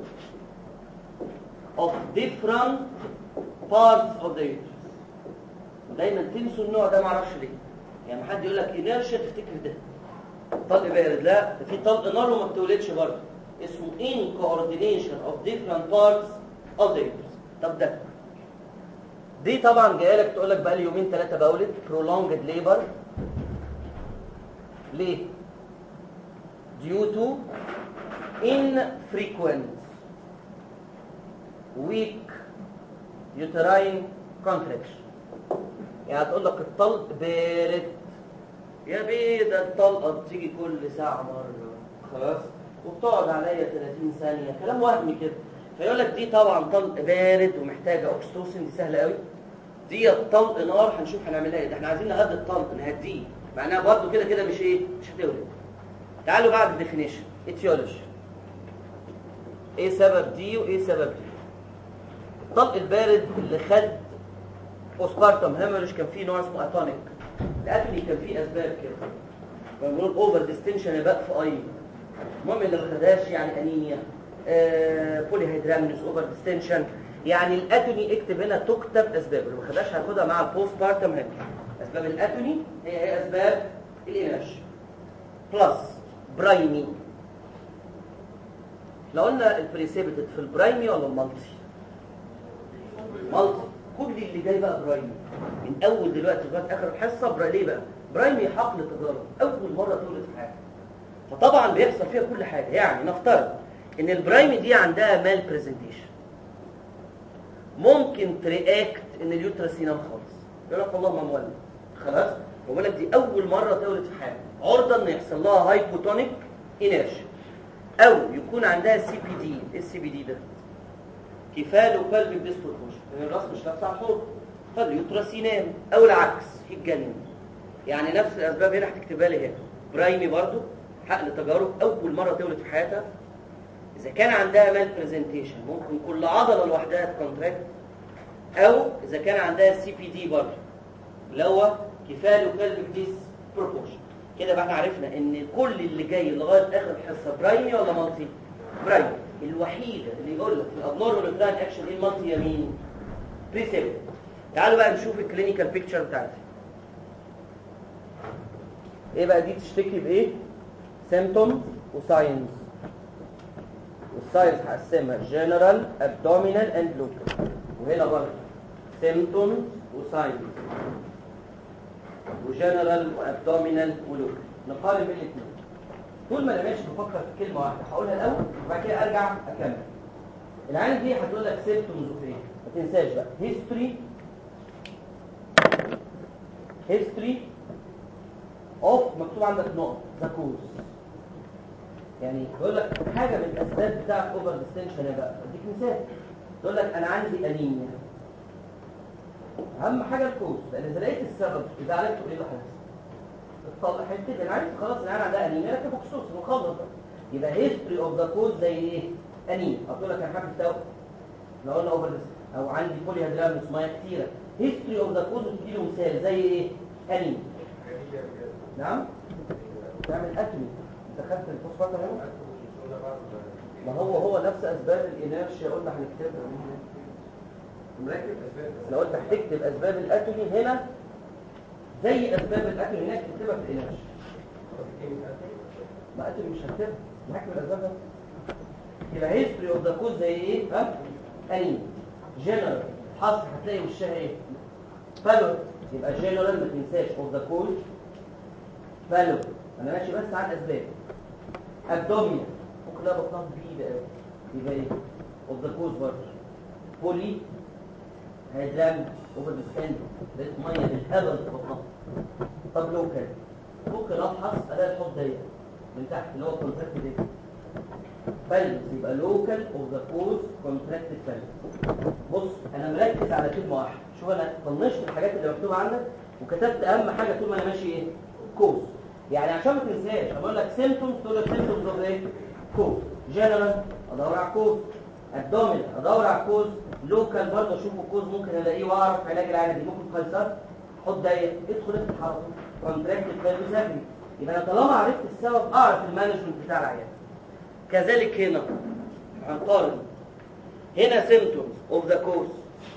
of different parts of the uterus دايما تنسوا النوع ده معرفش ليه يعني حد يقول لك انيرشيا تفتكر ده طلق بارد لا ده في طلق نار وما بتولدش برضه اسمه in coordination of different parts of the uterus طب ده دي طبعا جايه لك تقول لك بقى لي يومين ثلاثه بولد prolonged labor ليه due to infrequent weak uterine contraction يعني هتقول لك الطلق بارد يا بيه ده الطلقه بتيجي كل ساعه مره خلاص وبتقعد عليا 30 ثانيه كلام وهمي كده فيقول لك دي طبعا طلق بارد ومحتاجه اوكسيتوسين دي سهله قوي دي طلق نار هنشوف هنعملها ايه ده احنا عايزين نهدي الطلق نهديه معناها برضه كده كده مش ايه مش هتولد تعالوا بعد الديفينيشن اتيولوجي ايه سبب دي وايه سبب دي الطلق البارد اللي خد بوسبارتم هيموريج كان فيه نوع اسمه اتونيك الاتوني كان فيه اسباب كده بنقول اوفر ديستنشن يبقى في اي المهم اللي ما خدهاش يعني انيميا آه بولي هيدرامنس اوفر ديستنشن يعني الاتوني اكتب هنا تكتب اسباب اللي ما خدهاش هاخدها مع البوست بارتم هيموريج اسباب الاتوني هي هي اسباب الانرش بلس برايمي لو قلنا البريسيبتد في البرايمي ولا المالتي مالتي كل اللي جاي بقى برايمي من اول دلوقتي لغايه اخر الحصه برا ليه بقى برايمي حقل تجاره اول مره تولد في حياتها فطبعا بيحصل فيها كل حاجه يعني نفترض ان البرايمي دي عندها مال برزنتيشن ممكن ترياكت ان اليوترس ينام خالص يقول لك والله ما مولد خلاص بقول لك دي اول مره تولد في حياتها عرضه ان يحصل لها هايبوتونيك انيرشيا او يكون عندها سي بي دي ايه السي بي دي ده كفال وقلب ديستورشن لان الراس مش نفس على الحوض فاليوترس ينام او العكس يتجنن يعني نفس الاسباب هنا هتكتبها لي هنا برايمي برضو حقل تجارب اول مره تولد في حياتها اذا كان عندها مال برزنتيشن ممكن كل عضله لوحدها تكونتراكت او اذا كان عندها سي بي دي برضو اللي هو كفال وقلب ديس بروبورشن كده بقى احنا عرفنا ان كل اللي جاي لغايه اخر الحصه برايمي ولا مالتي برايمي الوحيده اللي يقول لك في الابنورمال بلان اكشن ايه المالتي يمين بريسيبت تعالوا بقى نشوف الكلينيكال بيكتشر بتاعتي ايه بقى دي تشتكي بايه سيمتومز وساينز والساينز هقسمها جنرال ابدومينال اند لوكال وهنا برضه سيمتومز وساينز وجنرال وابدومينال ولوكال نقارن بين الاثنين طول ما انا ماشي بفكر في كلمه واحده هقولها الاول وبعد كده ارجع اكمل العين دي هتقول لك سيمتومز اوف ايه ما تنساش بقى هيستوري هيستوري اوف مكتوب عندك نقط ذا كوز يعني بيقول لك حاجه من الاسباب بتاعت اوفر ديستنشن يا بقى اديك مثال تقول لك انا عندي انيميا اهم حاجه الكوز لان اذا لقيت السبب اذا عرفت ايه اللي هيحصل الطلق هيبتدي انا عرفت خلاص العيال عندها انيميا لكن بخصوص مخلط يبقى هيستوري اوف ذا كوز زي ايه انيميا اقول لك انا حابب توقف لو قلنا اوفر او عندي بولي هيدرامس ميه كتيره هيستوري اوف ذا كوز تدي له مثال زي ايه انيميا نعم تعمل اتمي انت خدت الفوسفات اهو ما هو هو نفس اسباب الانيرشيا قلنا هنكتبها مركز لو قلت هتكتب اسباب الاتومي هنا زي اسباب الاتومي هناك تكتبها في الانيرشيا ما اتومي مش هكتبها هكتب الاسباب بس يبقى هيستوري اوف ذا كوز زي ايه ها اني جنرال حصر هتلاقي وشها ايه فالو يبقى جنرال ما تنساش اوف ذا كوز فالو انا ماشي بس على الاسباب ابدومينال ممكن لا بطنها بعيده قوي يبقى ايه اوف ذا كوز برضه بولي هيدرام اوفر ديسكند لقيت ميه بالهبل في بطنها طب لوكال ممكن ابحث الاقي الحوض ضيق من تحت اللي هو كونتراكت دي فالس يبقى لوكال اوف ذا كوز كونتراكتد فالس بص انا مركز على كلمه واحده شوف انا طنشت الحاجات اللي مكتوبه عندك وكتبت اهم حاجه طول ما انا ماشي ايه كوز يعني عشان ما تنساش اقول لك سيمبتومز تقول لك سيمبتومز اوف ايه كوز جنرال ادور على كوز ابدومين ادور على الكوز لوكال برضه اشوف الكوز ممكن الاقيه واعرف علاج العاده دي ممكن قيصر حط ضيق ادخل افتح على طول كونتراكتد فالس يبقى انا طالما عرفت السبب اعرف المانجمنت بتاع العيان كذلك هنا هنقارن هنا symptoms of the cause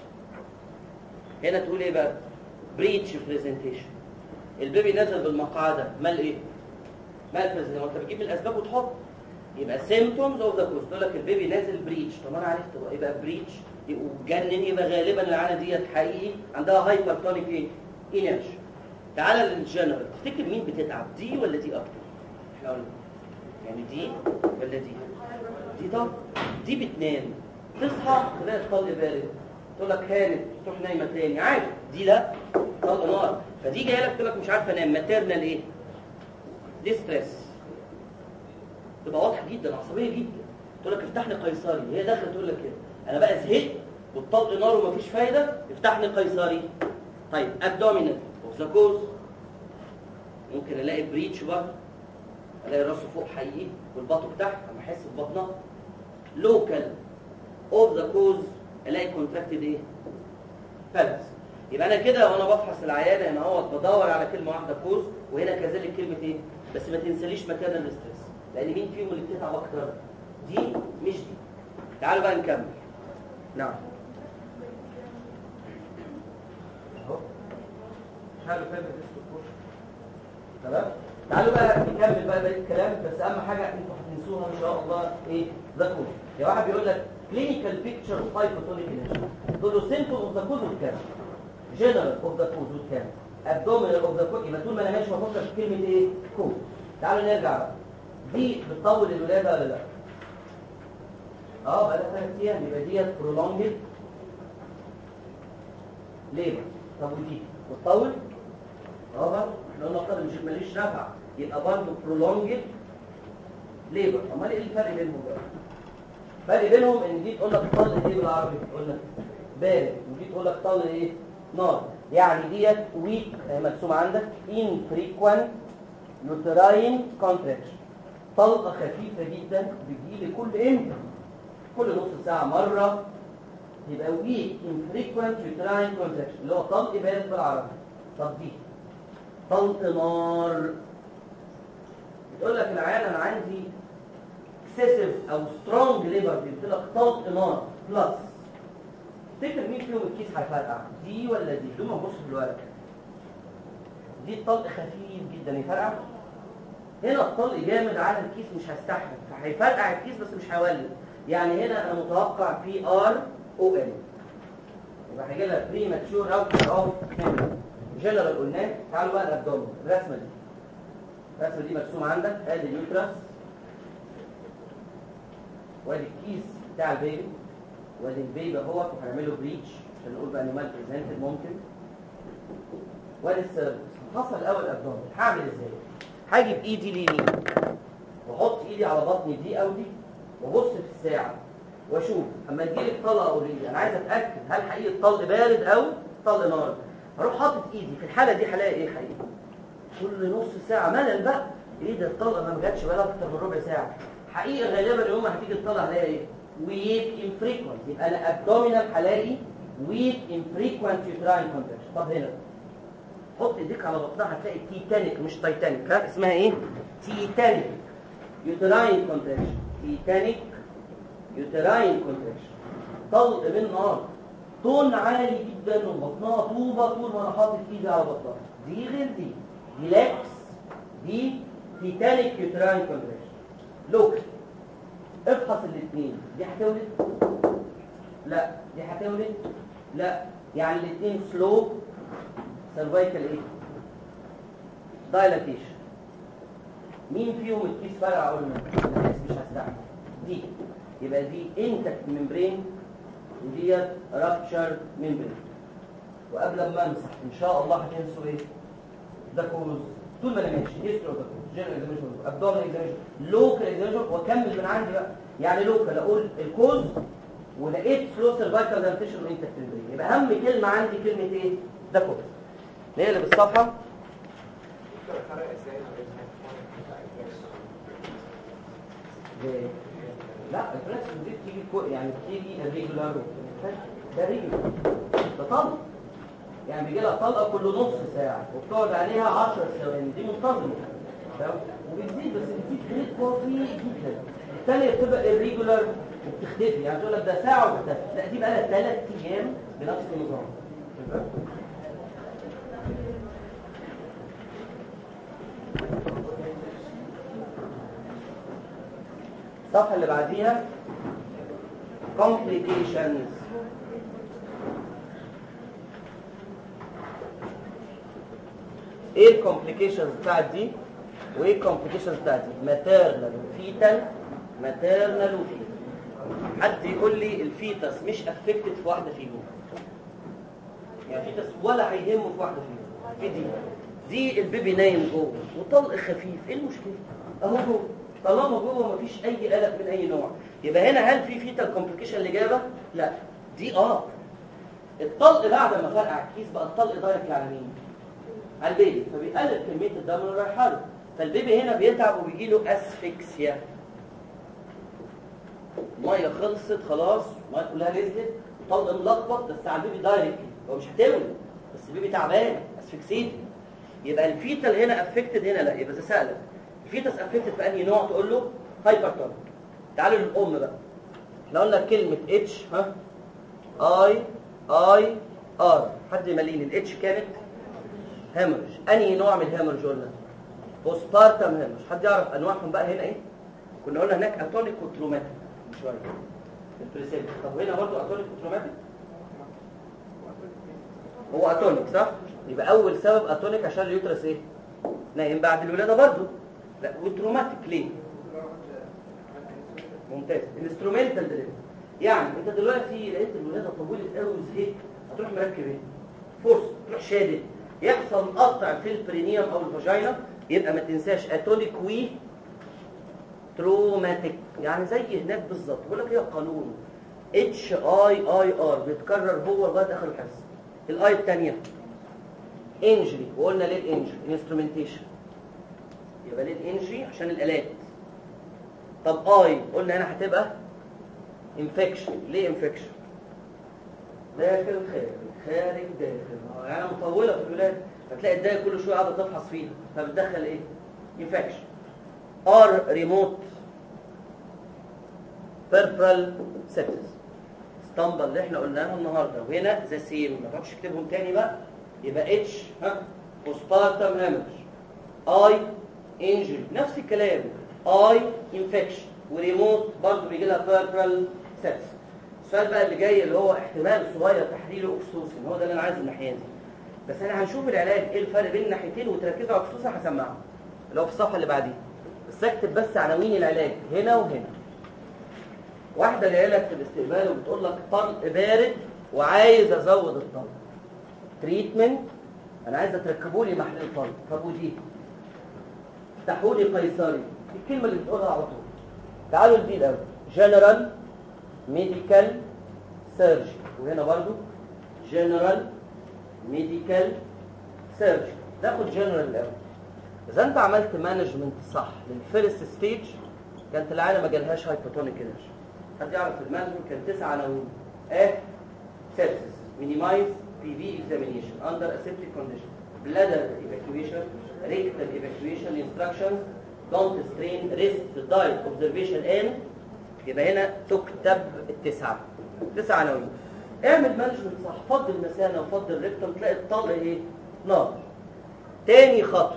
هنا تقول ايه بقى breach presentation البيبي نزل بالمقعدة مال ايه مال presentation وانت بتجيب الاسباب وتحط يبقى symptoms of the cause تقول لك البيبي نازل بريتش طب انا عرفت بقى يبقى بريتش وجنن يبقى غالبا العاده ديت حقيقي عندها هايبرتونيك ايه انرجي تعالى للجنرال تفتكر مين بتتعب دي ولا دي اكتر احنا قلنا يعني دي ولا دي دي طب دي بتنام تصحى تلاقي الطلق بارد تقول لك هانت تروح نايمه تاني عادي دي لا طلق نار فدي جايه لك تقول لك مش عارفه انام ماتيرنال ايه دي ستريس تبقى واضحه جدا عصبيه جدا تقول لك افتح لي قيصري هي داخله تقول لك كده انا بقى زهقت والطلق نار ومفيش فايده افتح لي قيصري طيب ابدومينال اوف ممكن الاقي بريتش برضه الاقي راسه فوق حقيقي والبطن تحت اما احس ببطنها لوكال اوف ذا كوز الاقي كونتراكتد ايه فالس يبقى انا كده وانا بفحص العيانه هنا اهوت بدور على كلمه واحده كوز وهنا كذلك كلمه ايه بس ما تنساليش ماتيرنال ستريس لان مين فيهم اللي بتتعب اكتر دي مش دي تعالوا بقى نكمل نعم اهو حلو فاهم تمام تعالوا بقى نكمل بقى بقيه الكلام بس اهم حاجه انتوا هتنسوها ان شاء الله ايه ذا كود يا واحد بيقول لك كلينيكال بيكتشر اوف هايبوتونيك انرجي تقول له سيمبل اوف ذا كود كام جنرال اوف ذا كود كام ابدومينال اوف ذا كود يبقى طول ما انا ماشي بفكر في كلمه ايه كود تعالوا نرجع بقى دي بتطول الولاده ولا لا اه بقى لها ثلاث ايام يبقى ديت برولونجد ليبر طب ودي بتطول اه برضه احنا قلنا قدر مش ماليش نفع يبقى برضه برولونجد ليبر امال ايه الفرق بينهم بقى الفرق بينهم ان دي تقول لك طل ايه بالعربي تقول لك بارد ودي تقول لك طل ايه نار يعني ديت ويك مرسوم عندك infrequent uterine contraction طلقه خفيفه جدا بتجيلي كل امتى كل نص ساعه مره يبقى ويك infrequent uterine contraction اللي هو طلق بارد بالعربي طب دي طلق نار بتقول لك العيان انا عندي اكسسيف او سترونج ليبر بيقول لك طلق نار بلس تفتكر مين فيهم الكيس هيفرقع دي ولا دي دول ما نبص في الورق دي الطلق خفيف جدا يفرقع هنا الطلق جامد على الكيس مش هستحمل فهيفرقع الكيس بس مش هيولد يعني هنا انا متوقع بي ار او ال يبقى هيجي لها بري ماتشور اوت اوف جنرال قلناه تعالوا بقى الابدومين الرسمه دي الرسمه دي مرسومه عندك ادي اليوترس وادي الكيس بتاع البيبي وادي البيبي اهوت وهنعمل له بريتش عشان نقول بقى انه مال بريزنتد ممكن وادي السيرفس حصل الاول ابدومين هعمل ازاي هاجي بايدي اليمين واحط ايدي على بطني دي او دي وابص في الساعه واشوف اما تجيلي الطلقه او رجلي انا عايز اتاكد هل حقيقي الطلق بارد او طلق نار هروح حاطط ايدي في الحاله دي هلاقي ايه حقيقي كل نص ساعه ملل بقى ايه ده الطلقه ما جاتش بقى اكتر من ربع ساعه حقيقه غالبا يوم ما هتيجي الطلقه هلاقي ايه ويك انفريكوينت يبقى انا ابدومينال هلاقي ويك انفريكوينت يوتراين كونتراكشن طب هنا حط ايديك على بطنها هتلاقي تيتانيك مش تايتانيك ها اسمها ايه تيتانيك يوتراين كونتراكشن تيتانيك يوتراين كونتراكشن طلق من نار تون عالي جدا وبطنها طوبه طول ما انا حاطط ايدي على بطنها دي غير دي دي لاكس دي تيتانيك يوتراين كونتراكشن لوك افحص الاثنين دي هتولد لا دي هتولد لا يعني الاثنين سلو سيرفايكال ايه دايلاتيشن مين فيهم الكيس فرع قلنا الناس مش هستعمل دي يبقى دي انتكت ممبرين وديت رابتشر ممبرين وقبل ما امسح ان شاء الله هتنسوا ايه ده كوز طول ما انا ماشي هيسترو ده جنرال اكزاميشن ابدومين اكزاميشن لوكال اكزاميشن واكمل من عندي بقى يعني لوكال اقول الكوز ولقيت فلو سيرفايكال دانتيشن انتكت ممبرين يبقى اهم كلمه عندي كلمه ايه ده كوز نقلب الصفحه ليه؟ لا الفلاكس دي بتيجي كو يعني بتيجي الريجولار ده ريجولار ده طلق يعني بيجي لها طلقه كل نص ساعه وبتقعد عليها 10 ثواني دي منتظمه تمام وبتزيد بس بتزيد ريت بطيء جدا الثانيه بتبقى الريجولار وبتختفي يعني تقول لك ده ساعه وبتختفي لا دي بقى لها ثلاث ايام بنفس النظام تمام الصفحة اللي بعديها complications ايه الكومبليكيشنز بتاعت دي وايه الكومبليكيشنز بتاعت دي ماتيرنال وفيتال ماتيرنال وفيتال حد يقول لي الفيتس مش افكتد في واحده فيهم يعني فيتس ولا هيهمه في واحده فيهم في دي دي البيبي نايم جوه وطلق خفيف ايه المشكله اهو جوه طالما جوه مفيش اي قلق من اي نوع يبقى هنا هل في فيتال كومبليكيشن الاجابه لا دي اه الطلق بعد ما فرقع الكيس بقى الطلق دايركت على مين على البيبي فبيقلل كميه الدم اللي رايحه له فالبيبي هنا بيتعب وبيجي له اسفكسيا الميه خلصت خلاص الميه كلها نزلت الطلق ملخبط بس على البيبي دايركت هو مش هتولد بس البيبي تعبان اسفكسيتي يبقى الفيتال هنا افكتد هنا لا يبقى سهله الفيتس افكتد في انهي نوع تقول له هايبرتونيك تعالوا للام بقى احنا قلنا كلمه اتش ها اي اي ار حد يمليني الاتش كانت هيمورج انهي نوع من الهيمورج قلنا بوسبارتم هيمش حد يعرف انواعهم بقى هنا ايه كنا قلنا هناك اتونيك وتروماتيك من شويه البريسيبت طب هنا برضو اتونيك وتروماتيك هو اتونيك صح يبقى اول سبب اتونيك عشان اليوترس ايه نايم بعد الولاده برضو لا وتروماتيك ليه ممتاز الانسترومنتال دليفري يعني انت دلوقتي لقيت الولاده طولت قوي وزهقت هتروح مركب ايه فورس تروح شادد يحصل قطع في البرينيوم او الفاجينا يبقى ما تنساش اتونيك وي تروماتيك يعني زي هناك بالظبط بقول لك ايه القانون اتش اي اي ار بيتكرر هو لغايه اخر الحصه الاي الثانيه انجري وقلنا ليه الانجري انسترومنتيشن يبقى ليه الانجري عشان الالات طب اي قلنا هنا هتبقى انفكشن ليه انفكشن داخل خارج خارج داخل يعني مطوله في الولاده فتلاقي الدايه كل شويه قاعده تفحص فيها فبتدخل ايه انفكشن ار ريموت بيربرال سيبسس اسطمبة اللي احنا قلناها النهارده وهنا ذا سيم ما تقعدش تكتبهم تاني بقى يبقى اتش ها بوسبارتم هيمج اي انجري نفس الكلام اي انفكشن وريموت برضه بيجي لها بيربرال سيبسس السؤال بقى اللي جاي اللي هو احتمال صغير تحليله اوكسوسين هو ده اللي انا عايزه الناحيه دي بس احنا هنشوف العلاج ايه الفرق بين الناحيتين وتركزوا على اوكسوسين هسمعه اللي هو في الصفحه اللي بعديها بس اكتب بس عناوين العلاج هنا وهنا واحده جايه لك في الاستقبال وبتقول لك طلق بارد وعايز ازود الطلق تريتمنت انا عايزه تركبوا لي محل الطلق طب ودي افتحوا لي قيصري دي الكلمه اللي بتقولها على طول تعالوا لدي الاول جنرال ميديكال سيرجي وهنا برضو جنرال ميديكال سيرجي ناخد جنرال الاول اذا انت عملت مانجمنت صح للفيرست ستيج كانت العيله ما جالهاش هايبوتونيك انرجي حد يعرف في المانجمنت كان تسعه عناوين ا سيبسيس مينيمايز بي في اكزامينيشن اندر اسيبتيك كونديشن بلادر ايفاكيويشن ريكتال ايفاكيويشن انستراكشنز دونت سترين ريست دايت اوبزرفيشن ان يبقى هنا تكتب التسعه تسع عناوين اعمل مانجمنت صح فض المثانه وفض الريكتوم تلاقي الطلق ايه نار تاني خطوه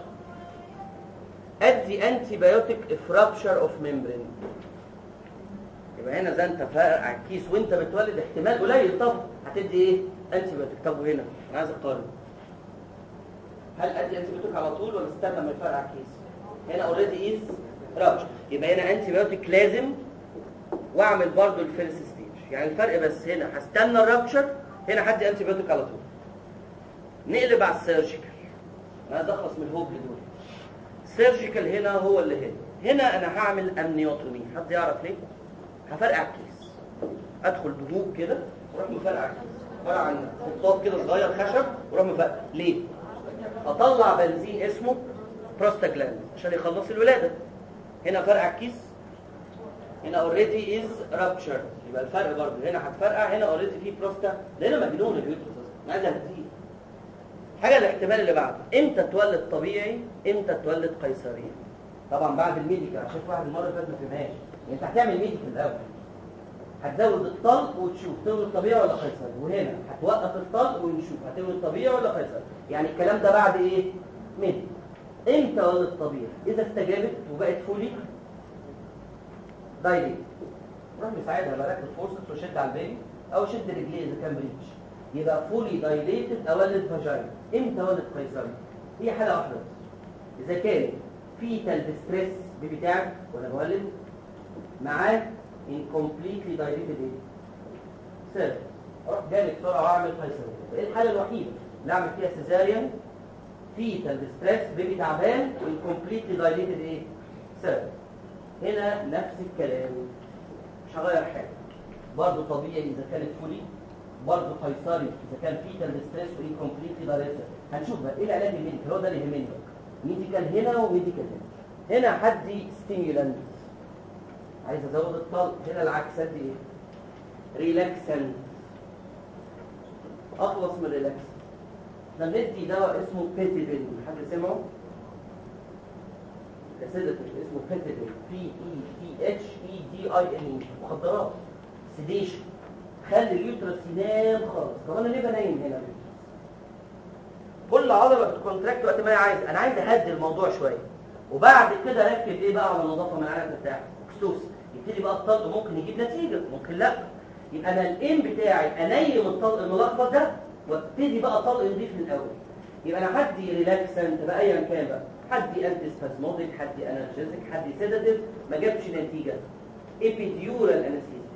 ادي انتي بايوتيك افرابشر اوف ميمبرين يبقى هنا زي انت فارق على الكيس وانت بتولد احتمال قليل طب هتدي ايه انتي بايوتيك طب وهنا انا عايز اقارن هل ادي انتي بايوتيك على طول ولا استنى لما يفرق على الكيس هنا اوريدي از رابشر يبقى هنا انتي بايوتيك لازم واعمل برضو الفيرست ستيج يعني الفرق بس هنا هستنى الرابشر هنا هدي انتي بايوتيك على طول نقلب على السيرجيكال انا عايز اخلص من الهوب دول السيرجيكال هنا هو اللي هنا هنا انا هعمل امنيوتومي حد يعرف ليه هفرقع الكيس ادخل بهوب كده واروح مفرقع الكيس عباره عن خطاف كده صغير خشب واروح مفرقع ليه اطلع بنزين اسمه بروستاجلاند عشان يخلص الولاده هنا فرقع الكيس هنا اوريدي از رابتشر يبقى الفرق برضه هنا هتفرقع هنا اوريدي في بروستا ده هنا مجنون اليوترس انا عايز اهديه حاجه الاحتمال اللي بعده امتى تولد طبيعي امتى تولد قيصري طبعا بعد الميديكال عشان في واحد المره اللي فاتت ما فهمهاش انت هتعمل ميديكال الاول هتزود الطلق وتشوف تولد طبيعي ولا قيصري وهنا هتوقف الطلق ونشوف هتولد طبيعي ولا قيصري يعني الكلام ده بعد ايه ميديكال امتى ولد طبيعي اذا استجابت وبقت فولي دايليت روح مساعدها بقى ركز فورسز وشد على البيبي او شد رجليه اذا كان بريتش يبقى فولي دايليتد اولد فاجاين امتى ولد قيصري هي حاله واحده بس اذا كان فيتال ديستريس بيبي بتاعك وانا بولد معاه انكمبليتلي دايليتد ايه سيرف اروح جالي بسرعه واعمل قيصري ايه الحاله الوحيده اللي اعمل فيها سيزاريان فيتال ديستريس بيبي تعبان وانكمبليتلي دايليتد ايه سيرف هنا نفس الكلام مش هغير حاجه برضه طبيعي اذا كانت فولي برضه قيصري اذا كان فيتال ستريس وانكمبليتلي دايركت هنشوف بقى ايه العلاج الميديكال هو ده اللي يهمني ميديكال هنا وميديكال هنا هنا حدي ستيمولانت عايز ازود الطلق هنا العكس ادي ايه ريلاكسنت اخلص من الريلاكس احنا بندي دواء اسمه بيتيبين حد سمعه سيداتيف اسمه بيتيبين بي اي تي اتش اي دي اي ان مخدرات سيديشن خلي اليوترس ينام خالص طب انا ليه بنام هنا كل عضله بتكونتراكت وقت ما هي عايز انا عايز اهدي الموضوع شويه وبعد كده ركب ايه بقى على النظافه من العنب بتاعك اكسوس يبتدي بقى الطلق ممكن يجيب نتيجه ممكن لا يبقى انا الايم بتاعي انيم الطلق الملخبط ده وابتدي بقى طلق نضيف من الاول يبقى انا حدي ريلاكسنت بقى ايا كان بقى حدي انتي سبازموديك حدي انالجيزك حدي سيداتيف ما جابش نتيجه ايبيديورال انستيزيا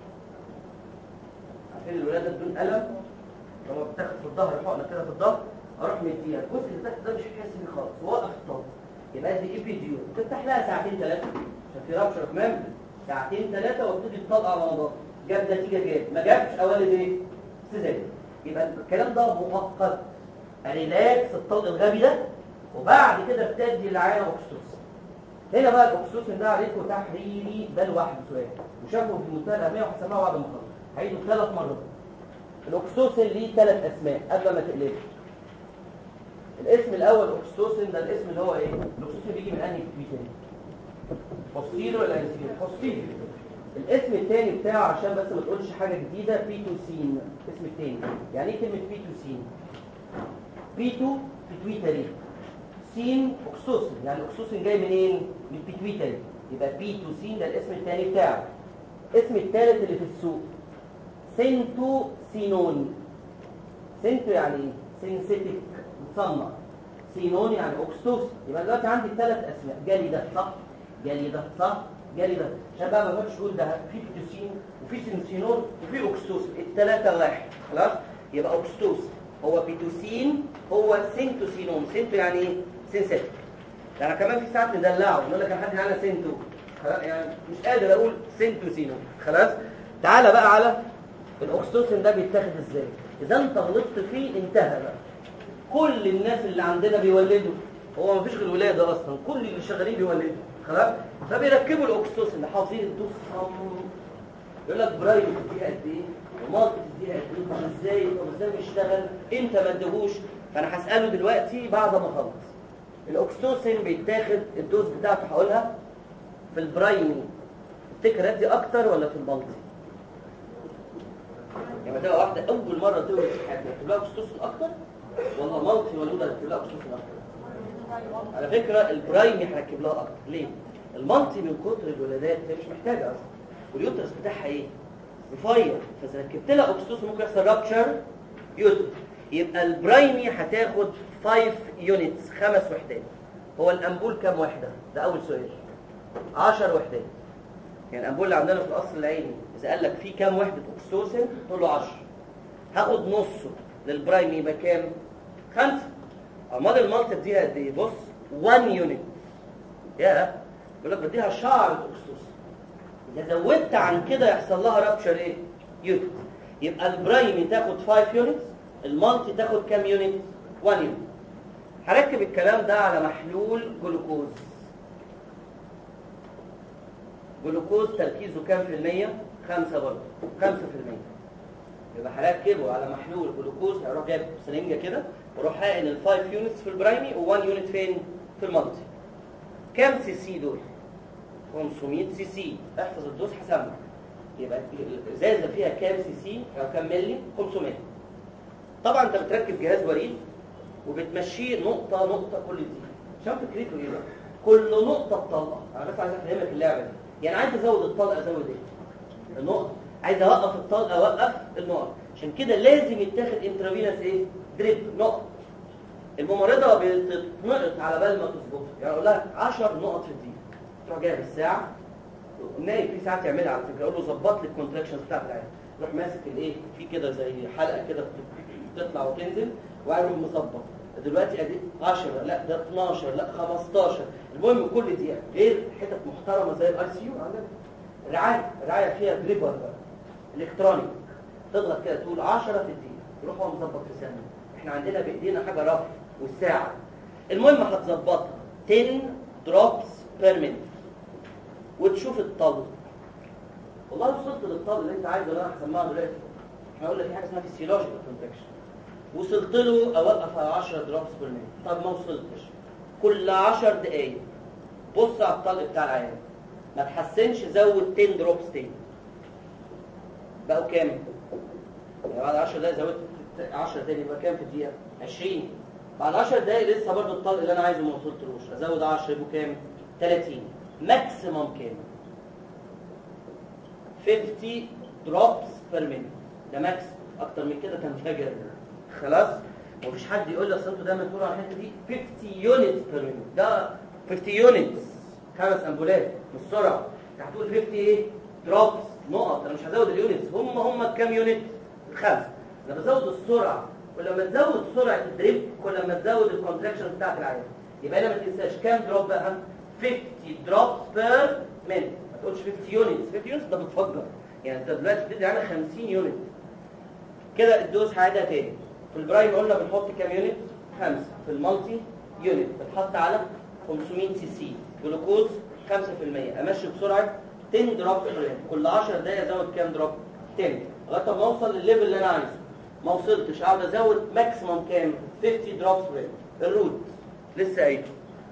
عارفين الولاده بدون الم لما بتاخد في الظهر حقنه كده في الظهر اروح مديها الجزء اللي تحت ده مش هيحس بيه خالص ووقف الطلق يبقى دي ايبيديور تفتح لها ساعتين ثلاثه عشان في رابشر اوف ميمبري ساعتين ثلاثه وابتدي الطلق على نظافه جاب نتيجه جاب ما جابش اولد ايه سيزاريان يبقى الكلام ده مؤقت ريلاكس الطلق الغبي ده وبعد كده ابتدي العينه اوكسيتوسين هنا بقى الاوكسيتوسين ده عليكم تحريري ده لوحده سؤال وشافوا في منتهى الاهميه وهسمعه بعد ما اخلص هعيده ثلاث مرات الاوكسيتوسين ليه ثلاث اسماء قبل ما تقلبه الاسم الاول اوكسيتوسين ده الاسم اللي هو ايه الاوكسيتوسين بيجي من انهي بيتين بوستيرو ولا انتيرو بوستيرو الاسم الثاني بتاعه عشان بس ما تقولش حاجه جديده بيتوسين الاسم الثاني يعني ايه كلمه بيتوسين بيتو بيتويتري سين اوكسوسين يعني الاكسوسين جاي منين من البيتويتري يبقى بيتوسين ده الاسم الثاني بتاعه الاسم الثالث اللي في السوق سنتو سينون سنتو يعني ايه سينسيتيك مصنع سينون يعني اوكسوسين يبقى دلوقتي عندي ثلاث اسماء جالي ده صح جالي ده صح جالي ده عشان بقى ما تقعدش تقول ده في بيتوسين وفي سينسينون وفي اوكسوسين الثلاثه واحد خلاص يبقى اوكسوسين هو بيتوسين هو سينتوسينون سينتو يعني ايه سينسيتيك ده انا كمان في ساعات ندلعه نقول لك حد على سينتو يعني مش قادر اقول سينتوسينون خلاص تعالى بقى على الاوكسيتوسين ده بيتاخد ازاي اذا انت غلطت فيه انتهى بقى كل الناس اللي عندنا بيولدوا هو ما فيش غير ولاده اصلا كل اللي شغالين بيولدوا خلاص فبيركبوا الاوكسيتوسين ده حافظين الدوس يقول لك برايم تديها قد ايه ومالت تديها قد ايه طب ازاي طب ازاي بيشتغل امتى ما ادهوش فانا هساله دلوقتي بعد ما اخلص الاوكسيتوسين بيتاخد الدوز بتاعته هقولها في البرايمي تفتكر ادي اكتر ولا في المالتي يعني تبقى واحده اول مره تولد في حياتها تكتب لها اوكسيتوسين اكتر ولا مالتي ولوده تكتب لها اوكسيتوسين اكتر على فكره البرايمي هركب لها اكتر ليه المالتي من كتر الولادات هي مش محتاجه اصلا واليوترس بتاعها ايه رفيع فاذا ركبت لها اوكسيتوسين ممكن يحصل رابتشر يوترس يبقى البرايمي هتاخد 5 يونتس خمس وحدات هو الامبول كام وحده ده اول سؤال 10 وحدات يعني الامبول اللي عندنا في القصر العيني اذا قال لك في كام وحده اوكسيتوسين تقول له 10 هاخد نصه للبرايمي يبقى كام خمسة امال المالتي اديها قد ايه بص 1 يونت يا بيقول لك بديها شعر اوكسيتوسين اذا زودت عن كده يحصل لها رابشر ايه يونت يبقى البرايمي تاخد 5 يونتس المالتي تاخد كام يونت 1 يونت هركب الكلام ده على محلول جلوكوز جلوكوز تركيزه كام في المية؟ خمسة برضه خمسة في المية يبقى هركبه على محلول جلوكوز هروح جايب سرنجة كده واروح حاقن ال 5 يونتس في البرايمي و1 يونت فين؟ في المالتي كام سي سي دول؟ 500 سي سي احفظ الدوز هسمع يبقى الازازه فيها كام سي سي او كام ملي 500 طبعا انت بتركب جهاز وريد وبتمشيه نقطه نقطه كل دي عشان فكرته ايه بقى كل نقطه بطلقه انا بس عايز افهمك اللعبه دي يعني عايز ازود الطلقه ازود ايه النقطه عايز اوقف الطلقه اوقف النقط عشان كده لازم يتاخد انترافينس ايه دريب نقط الممرضه بتتنقط على بال ما تظبطها يعني اقول لها 10 نقط في الدقيقه تروح جايه بالساعه النايم في ساعات يعملها على فكره اقول له ظبط لي الكونتراكشنز بتاعت العين يروح ماسك الايه في كده زي حلقه كده بتطلع وتنزل وقاعد مظبط دلوقتي ادي 10 لا ده 12 لا 15 المهم كل دقيقه غير حتت محترمه زي الاي سي يو عندنا رعايه رعايه فيها دريبر بقى الكترونيك تضغط كده تقول 10 في الدقيقه يروح هو مظبط في ثانيه احنا عندنا بايدينا حاجه رف والساعه المهم هتظبطها 10 دروبس بير مينيت وتشوف الطلب والله وصلت للطلب اللي انت عايزه اللي انا هسمعه دلوقتي احنا قلنا في حاجه اسمها فيسيولوجيكال كونتراكشن وصلت له اوقف على 10 دروبس بير مينيت طب ما وصلتش كل 10 دقايق بص على الطلق بتاع العيان ما تحسنش زود 10 دروبس تاني بقوا كام؟ يعني بعد 10 دقايق زودت 10 تاني يبقى كام في الدقيقه؟ 20 بعد 10 دقايق لسه برضه الطلق اللي انا عايزه ما وصلتلوش ازود 10 يبقوا كام 30 ماكسيمم كام 50 دروبس بير مينيت ده ماكس اكتر من كده كان فجر خلاص ومفيش حد يقول لي اصل انتوا دايما تقولوا على الحته دي 50 يونت بير مينيت ده 50 يونتس خمس امبولات مش سرعه انت هتقول 50 ايه دروبس نقط انا مش هزود اليونتس هم هم كام يونت خمسه انا بزود السرعه ولما تزود سرعه الدريب كل ما تزود الكونتراكشن بتاعت العيان يبقى انا ما تنساش كام دروب بقى 50 دروبس بير مينيت ما تقولش 50 يونتس 50 يونتس ده بتفجر يعني انت دلوقتي بتدي على 50 يونت كده الدوز هعيدها تاني في البرايم قلنا بنحط كام يونت؟ خمسة في المالتي يونت بتحط على 500 سي سي جلوكوز 5% امشي بسرعه 10 دروب كل 10 دقايق ازود كام دروب 10 لغايه ما اوصل للليفل اللي انا عايزه ما وصلتش اقعد ازود ماكسيموم كام 50 دروبس الروت لسه قايله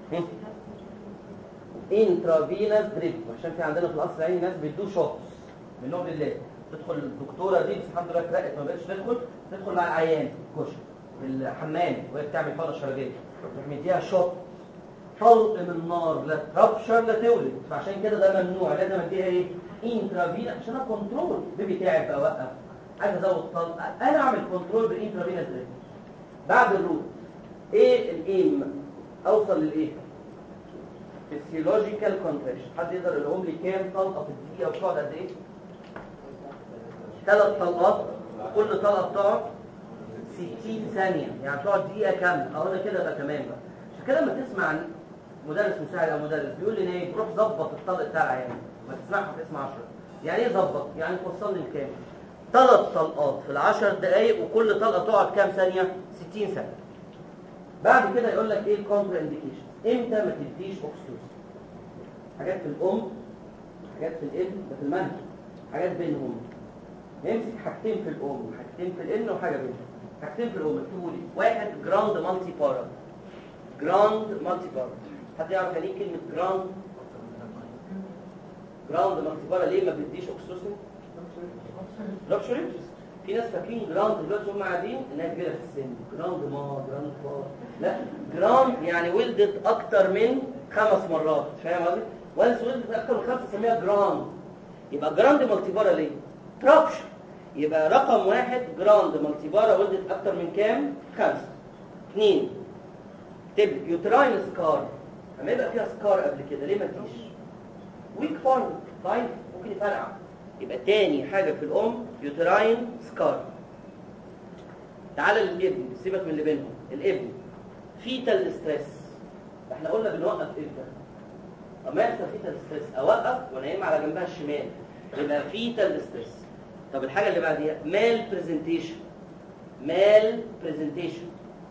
انترافينس دريب عشان في عندنا في القصر العيني ناس بيدوا شوتس منهم لله تدخل الدكتوره دي بس الحمد لله اترقت ما بقتش تدخل تدخل مع العيان كشك في الحمام وهي بتعمل حاله شرجيه تروح مديها شوت طلق من النار لا تربشر لا تولد فعشان كده ده ممنوع لازم اديها ايه انترافينا عشان كنترول بيبي تعب اوقف عايز ازود طلق انا اعمل كنترول بالانترافينا ازاي بعد الروت ايه الايم اوصل للايه فيسيولوجيكال كونتراكشن حد يقدر يقول لي كام طلقه في الدقيقه وبتقعد قد ايه ثلاث طلقات كل طلقه بتقعد 60 ثانيه يعني تقعد دقيقه كامله اهو انا كده بقى تمام بقى عشان كده لما تسمع عن مدرس مساعد او مدرس بيقول لي ايه روح ظبط الطلق بتاع العيان ما تسمعها في اسم 10 يعني ايه ظبط يعني توصلني لكام ثلاث طلقات في العشر دقايق وكل طلقه تقعد كام ثانيه 60 ثانيه بعد كده يقول لك ايه الكونترا انديكيشن امتى ما تديش اوكسيتوسين حاجات في الام حاجات في الابن ده في المنهج حاجات بينهم نمسك حاجتين في الام حاجتين في الابن وحاجه بينهم حاجتين في الام اكتبوا لي واحد جراند مالتي بارا جراند مالتي بارا حد يعرف يعني ايه كلمه جراند جراند مالتي بارا ليه ما بتديش اوكسيتوسين لوكشري في ناس فاكرين جراند دلوقتي هم قاعدين انها كبيره في السن جراند ما جراند با لا جراند يعني ولدت اكتر من خمس مرات فاهم قصدي وانس ولدت اكتر من خمسه سميها جراند يبقى جراند مالتيبارا ليه ترابشر يبقى رقم واحد جراند مالتيبارا ولدت اكتر من كام خمسه اثنين تبقى يوتراين سكار لما يبقى فيها سكار قبل كده ليه ما تجيش ويك فورم ضعيف ممكن يفرقع يبقى تاني حاجة في الأم يوتراين سكار تعالى للابن سيبك من اللي بينهم الابن فيتال ستريس احنا قلنا بنوقف امتى اما يحصل فيتال ستريس اوقف وانام على جنبها الشمال يبقى فيتال ستريس طب الحاجة اللي بعديها مال برزنتيشن مال برزنتيشن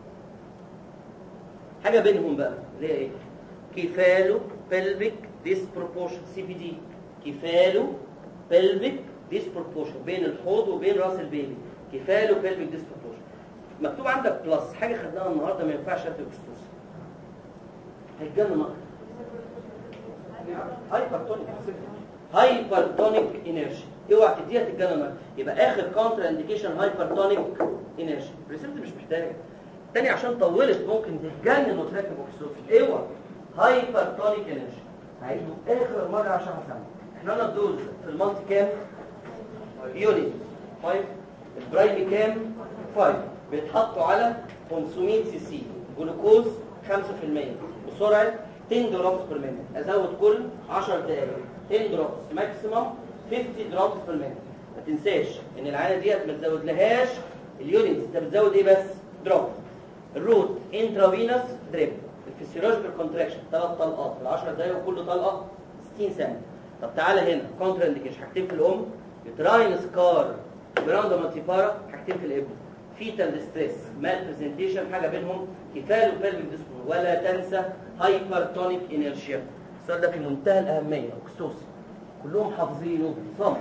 حاجة بينهم بقى اللي هي ايه كيفالو بلفيك ديسبروبورشن سي بي دي كيفالو pelvic disproportion بين الحوض وبين راس البيبي كفاله pelvic disproportion مكتوب عندك بلس حاجه خدناها النهارده ما ينفعش ادي اكستوس هيتجنن اكتر هايبرتونيك هايبرتونيك انرجي اوعى تديها تتجنن اكتر يبقى اخر كونتر انديكيشن هايبرتونيك انرجي الريسبت مش محتاج تاني عشان طولت ممكن تتجنن وتركب اكستوس اوعى هايبرتونيك انرجي هعيده اخر مره عشان هسمع احنا قلنا الدوز في المالتي كام يونت 5 البرايم كام 5 بيتحطوا على 500 سي سي جلوكوز 5% بسرعه 10 دروبس بير مينيت ازود كل 10 دقائق 10 دروبس ماكسيمم 50 دروبس بير مينيت ما تنساش ان العينه ديت ما تزودلهاش اليونتس انت بتزود ايه بس دروب الروت انترافينوس دريب الفسيولوجيكال كونتراكشن ثلاث طلقات في 10 دقائق وكل طلقه 60 ثانيه طب تعالى هنا كونترا انديكيشن حاجتين في الام يوتراين سكار جراند مالتيبارا حاجتين في الابن فيتال ستريس مال برزنتيشن حاجه بينهم كفاله بلفيك ديسبون ولا تنسى هايبرتونيك انيرشيا السؤال ده في منتهى الاهميه اوكستوسي كلهم حافظينه صم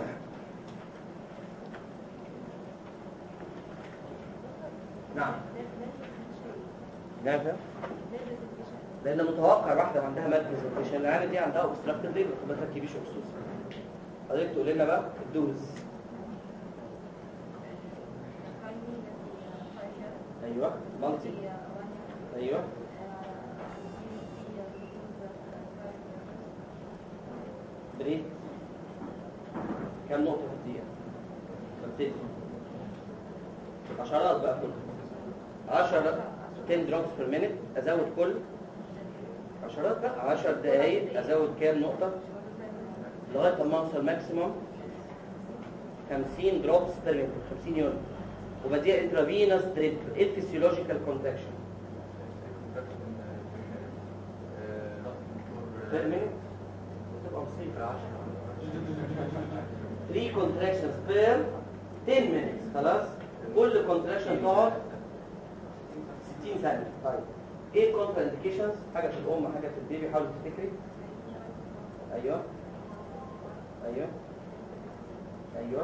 نعم نعم لان متوقع واحده عندها مال برزنتيشن العيال دي عندها اوبستراكتيف ليبر ما تركبيش اوكسوس حضرتك تقول لنا بقى الدوز ايوه مالتي ايوه بريد كم نقطة في الدقيقة؟ ببتدي عشرات بقى كل 10 10 دروبس بير مينيت ازود كل عشرات بقى 10 دقايق ازود كام نقطة لغاية ما اوصل ماكسيموم 50 دروبس بير مينيت 50 يونت وبديها انترافينوس دريب ايه الفسيولوجيكال كونتراكشن بير مينيت بتبقى مصيبة 3 كونتراكشنز بير 10 minutes خلاص كل كونتراكشن تقعد 60 ثانية طيب ايه الكونترا انديكيشنز حاجة في الام حاجة في البيبي حاول تفتكري ايوه ايوه ايوه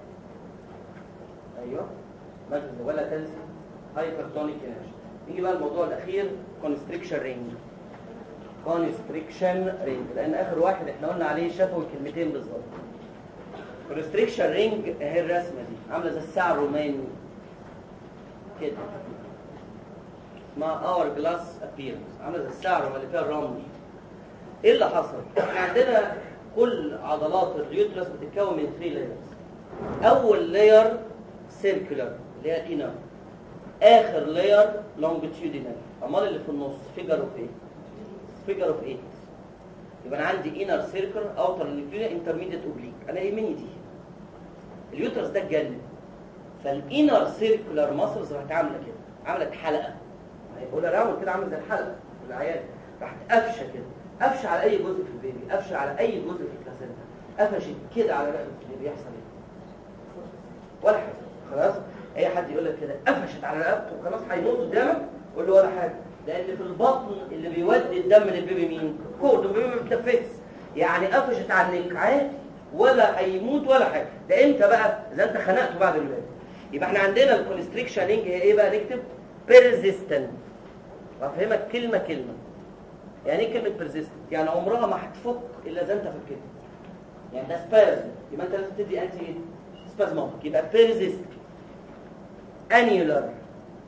ايوه مجد ولا تنسي هايبرتونيك انرجي نيجي بقى الموضوع الاخير كونستريكشن رينج كونستريكشن رينج لان اخر واحد احنا قلنا عليه شافوا كلمتين بالظبط كونستريكشن رينج اهي الرسمه دي عامله زي الساعه الروماني كده اسمها اور جلاس ابيرنس عامله زي الساعه الروماني اللي فيها الرمل ايه اللي حصل احنا عندنا كل عضلات اليوترس بتتكون من 3 لايرز اول لاير سيركولار اللي هي الانر اخر لاير لونجيتيودينال امال اللي في النص فيجر اوف ايه فيجر اوف 8 يبقى انا عندي انر سيركل اوتر نيوكليا انترميديت اوبليك انا يهمني دي اليوترس ده اتجنن فالانر سيركولار ماسلز راحت عامله كده عملت حلقه هيقول راوند كده عامل زي الحلقه في العيان راحت قفشه كده قفشه على اي جزء في البيبي قفشه على اي جزء في البلاسنتا قفشت كده على رقبه البيبي يحصل ايه ولا حاجه خلاص اي حد يقول لك كده قفشت على رقبته وخلاص هيموت قدامك قول له ولا حاجه لان في البطن اللي بيودي الدم للبيبي مين كود البيبي ما بيتنفسش يعني قفشت على النك عادي ولا هيموت ولا حاجه ده امتى بقى اذا انت خنقته بعد الولاده يبقى احنا عندنا الكونستريكشننج هي ايه بقى نكتب بيرزيستنت وافهمك كلمه كلمه يعني ايه كلمه بيرزيستنت يعني عمرها ما هتفك الا اذا انت فكيتها يعني ده سبازم يبقى انت لازم تدي انتي ايه سبازموتيك يبقى بيرزيستنت انيولار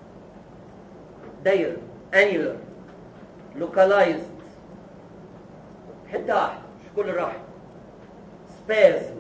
داير انيولار لوكالايزد حته واحده مش كل الراحه سبازم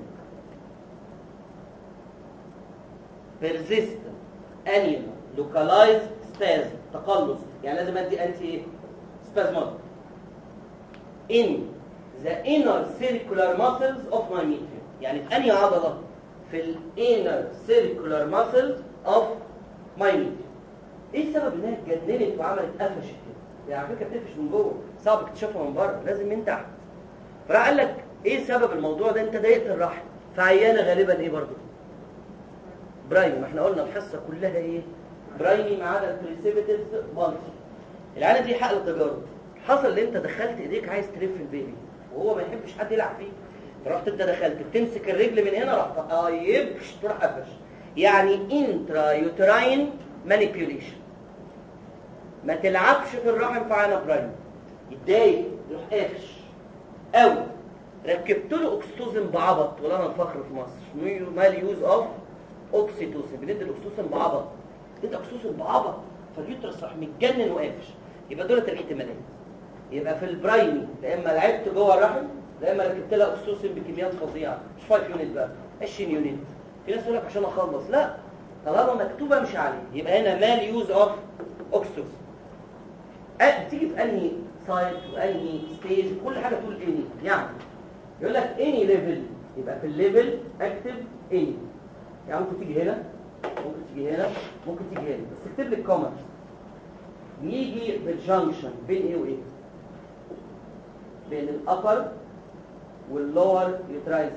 persistent annular localized spasm تقلص يعني لازم ادي انتي ايه spasmodic in the inner circular muscles of my medium يعني في انهي عضله في ال inner circular muscles of my medium ايه السبب انها اتجننت وعملت قفشت كده يعني على فكره بتقفش من جوه صعب اكتشافها من بره لازم من تحت فراح قال لك ايه سبب الموضوع ده انت ضايقت الرحم فعيانه غالبا ايه برضه برايمي ما احنا قلنا الحصه كلها ايه برايمي ما عدا البريسيبيتيف مالتي العيانه دي حقل تجارب حصل ان انت دخلت ايديك عايز تلف البيبي وهو ما يحبش حد يلعب فيه فرحت انت دخلت بتمسك الرجل من هنا راح طيب تروح قفش يعني انترا يوتراين مانيبيوليشن ما تلعبش في الرحم في عينه برايمي يتضايق يروح قافش او ركبت له اكستوزن بعبط ولا انا الفخر في مصر مال يوز اوف اوكسيتوسن بندي الاكسيتوسن بعبط اديت اكسيتوسن بعبط فاليوترس راح متجنن وقافش يبقى دولت الاحتمالات يبقى في البرايمي يا اما لعبت جوه الرحم يا اما ركبت لها اكسيتوسن بكميات فظيعه مش 5 يونت بقى 20 يونت في ناس تقول لك عشان اخلص لا طالما مكتوبه امشي عليه يبقى هنا مال يوز اوف اوكسيتوسن بتيجي في انهي سايت وانهي ستيج كل حاجه تقول اني يعني يقول لك اني ليفل يبقى في الليفل اكتب اني يعني ممكن تيجي هنا ممكن تيجي هنا ممكن تيجي هنا بس اكتب لي الكومنت يجي بالجنكشن بين ايه وايه بين الابر واللور يوتراين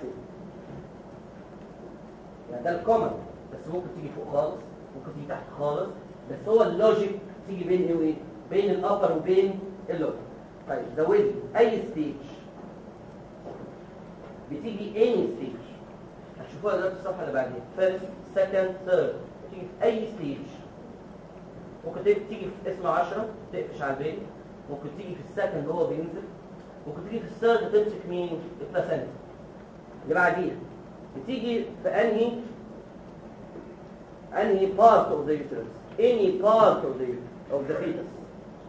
يعني ده الكومنت بس ممكن تيجي فوق خالص ممكن تيجي تحت خالص بس هو اللوجيك تيجي بين ايه وايه بين الابر وبين اللور طيب زود اي ستيج بتيجي اني ستيج هتشوفوها دلوقتي في الصفحه اللي بعديها فيرست سكند ثيرد تيجي في اي ستيج ممكن تيجي في اسم 10 تقفش على البيبي ممكن تيجي في السكند وهو بينزل ممكن تيجي في الثيرد تمسك مين البلاسنتا اللي بعديها بتيجي في انهي انهي part of the uterus any part of the of the fetus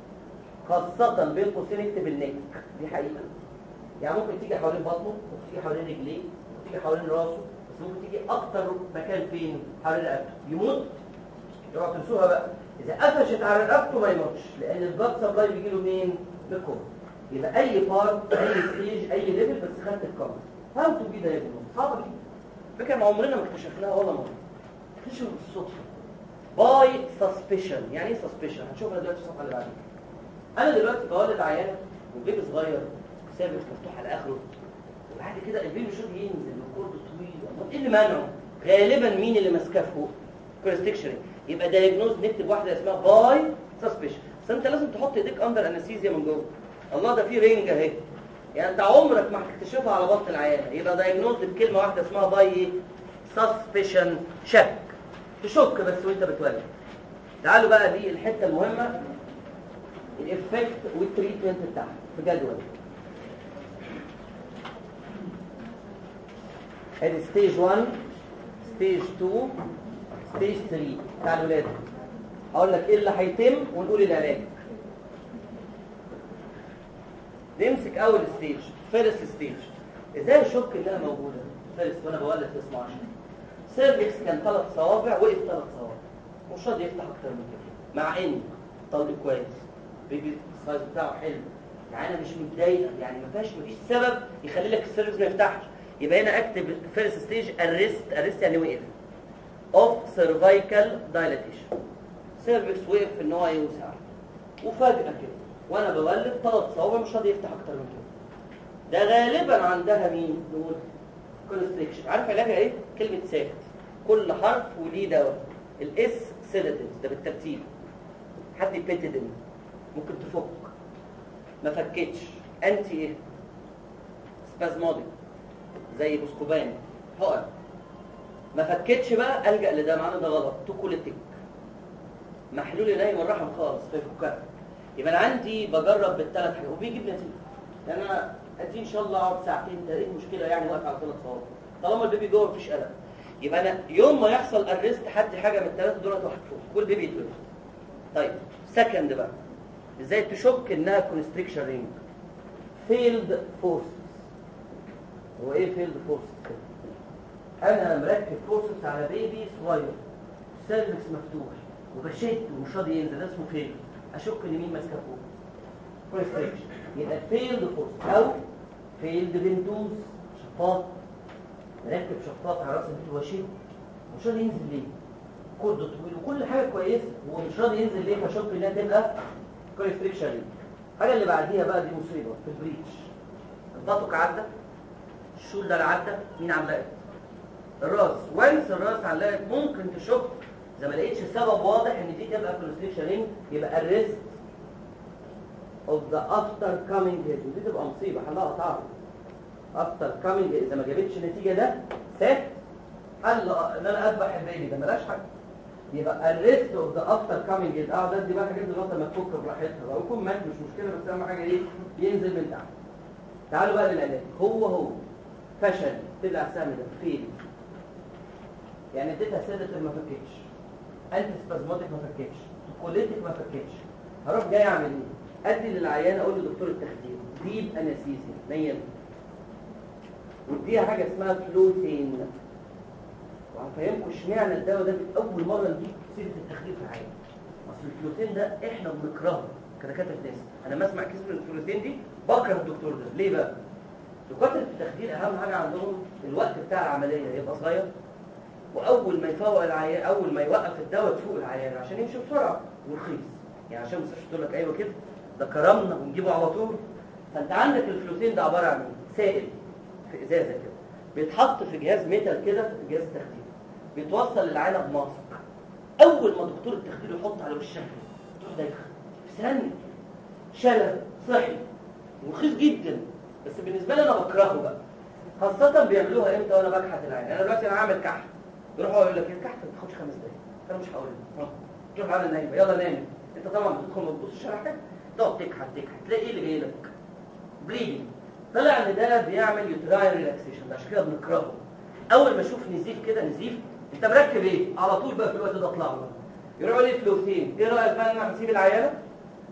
خاصة بين قوسين اكتب النك دي حقيقة يعني ممكن تيجي حوالين بطنه ممكن تيجي حوالين رجليه ممكن تيجي حوالين راسه بس ممكن تيجي اكتر مكان فين حوالين رقبته يموت اوعوا تنسوها بقى اذا قفشت على رقبته ما يموتش لان البلاد سبلاي بيجي له منين بالكم يبقى اي بارت اي ستيج اي ليفل بس خدت الكاميرا هاو تو بي دايجنوز صعبه جدا فكره ما عمرنا ما اكتشفناها ولا مره اكتشفوا بالصدفه باي سسبشن يعني ايه سسبشن هنشوفها دلوقتي في الصفحه اللي بعدين انا دلوقتي بولد عيانه والبيبي صغير سابق مفتوح على اخره وبعد كده البيبي شوف ينزل والكورد طويل طب ايه اللي منعه غالبا مين اللي ماسكاه فوق كورستكشن يبقى دايجنوز نكتب واحده اسمها باي سسبشن بس انت لازم تحط ايديك اندر انستيزيا من جوه الله ده في رينج اهي يعني انت عمرك ما هتكتشفها على بطن العيانه يبقى دايجنوز بكلمه واحده اسمها باي ايه سسبشن شك تشك بس وانت بتولد تعالوا بقى دي الحته المهمه الافكت والتريتمنت بتاعها في جدول ادي ستيج 1 ستيج 2 ستيج 3 بتاع الولاده هقول لك ايه اللي هيتم ونقول العلاج نمسك اول ستيج فيرست ستيج ازاي اشك انها موجوده فيرست وانا بولد في اسمه 10 سيرفكس كان ثلاث صوابع وقف ثلاث صوابع مش راضي يفتح اكتر من كده مع ان طلق كويس بيبي السايز بتاعه حلو يعني انا مش متضايقه يعني ما فيهاش مفيش سبب يخلي لك السيرفكس ما يفتحش يبقى هنا اكتب فيرست ستيج ارست ارست يعني وقف اوف سيرفايكال دايلاتيشن سيرفكس وقف ان هو يوسع وفجاه كده وانا بولد ثلاث صوابع مش راضي يفتح اكتر من كده ده غالبا عندها مين نقول كونستريكشن عارف علاجها ايه كلمه ساكت كل حرف وليه دواء الاس سيداتيف ده بالترتيب حد بيتيدين ممكن تفك ما فكتش انتي ايه سبازموديك زي بوسكوبان حقن ما فكتش بقى الجا لده معناه ده غلط توكوليتيك محلول ينايم الرحم خالص فيفكها يبقى انا عندي بجرب بالثلاث حاجات وبيجيب نتيجه لان انا ادي ان شاء الله اقعد ساعتين ايه المشكله يعني واقف على ثلاث صوابع طالما البيبي جوه مفيش قلق يبقى انا يوم ما يحصل ارست حد حاجه من الثلاثه دولت واحد فوق كل بيبي يتولد طيب سكند بقى ازاي تشك انها كونستريكشن رينج فيلد فورس هو ايه فيلد فورس انا مركب فورسز على بيبي صغير السيرفكس مفتوح وبشد ومش راضي ينزل ده اسمه فيلد اشك ان مين ماسكه فوق كونستريكشن يبقى فيلد فورس او فيلد فينتوز شفاط مركب شفاط على راس البيبي واشد مش راضي ينزل ليه كود طويل وكل حاجه كويسه ومش راضي ينزل ليه فشك انها تبقى كونستريكشن الحاجه اللي بعديها بقى دي مصيبه في البريتش البطق عدى الشولدر عدى مين علقت الراس وانس الراس علقت ممكن تشك اذا ما لقيتش سبب واضح ان دي تبقى كونستريكشن رينج يبقى الريست اوف ذا افتر كامينج هيد ودي تبقى مصيبه حلها قطعها افتر كامينج اذا ما جابتش النتيجه ده سات حل ان انا اذبح البيبي ده ملاش حاجه يبقى الريست اوف ذا افتر كامينج هيد اه دي بقى حاجات دلوقتي لما تفك براحتها لو يكون مات مش مشكله بس اهم حاجه ايه ينزل من تحت تعالوا بقى للعلاج هو هو فشل طلع السهم ده فين يعني اديتها سيدة ما فكتش انت سبازماتيك ما فكتش كوليتك ما فكتش هروح جاي اعمل ايه ادي للعيان اقول له دكتور التخدير ديب انستيزيا نيم واديها حاجه اسمها فلوتين وهفهمكم اشمعنى الدواء ده في اول مره نجيب سيره التخدير في العيان اصل الفلوتين ده احنا بنكرهه كدكاتره ناس انا ما اسمع كلمه الفلوتين دي بكره الدكتور ده ليه بقى دكاتره التخدير اهم حاجه عندهم الوقت بتاع العمليه يبقى صغير واول ما يفوق العيان اول ما يوقف الدواء تفوق العيان عشان يمشي بسرعه ورخيص يعني عشان المستشفى تقول لك ايوه كده ده كرمنا ونجيبه على طول فانت عندك الفلوتين ده عباره عن ايه سائل في ازازه كده بيتحط في جهاز ميتال كده في جهاز التخدير بيتوصل للعينه بماسك اول ما دكتور التخدير يحط على وشها تروح دايخه في ثانيه شلل صحي ورخيص جدا بس بالنسبه لي انا بكرهه بقى خاصه بيعملوها امتى وانا بكحت العين انا دلوقتي انا عامل كحت يروحوا يقول لك الكحت ما بتاخدش خمس دقايق انا مش هقول لك تروح على النايمه يلا نام انت طبعا بتدخل ما تبصش على حاجه تقعد تكحت تكحت تلاقي ايه اللي جاي لك بليدنج طلع ان ده بيعمل يوتراين ريلاكسيشن عشان كده بنكرهه اول ما اشوف نزيف كده نزيف انت مركب ايه على طول بقى في الوقت ده اطلع له يروحوا لي فلوتين ايه رايك بقى ان انا هسيب العيانه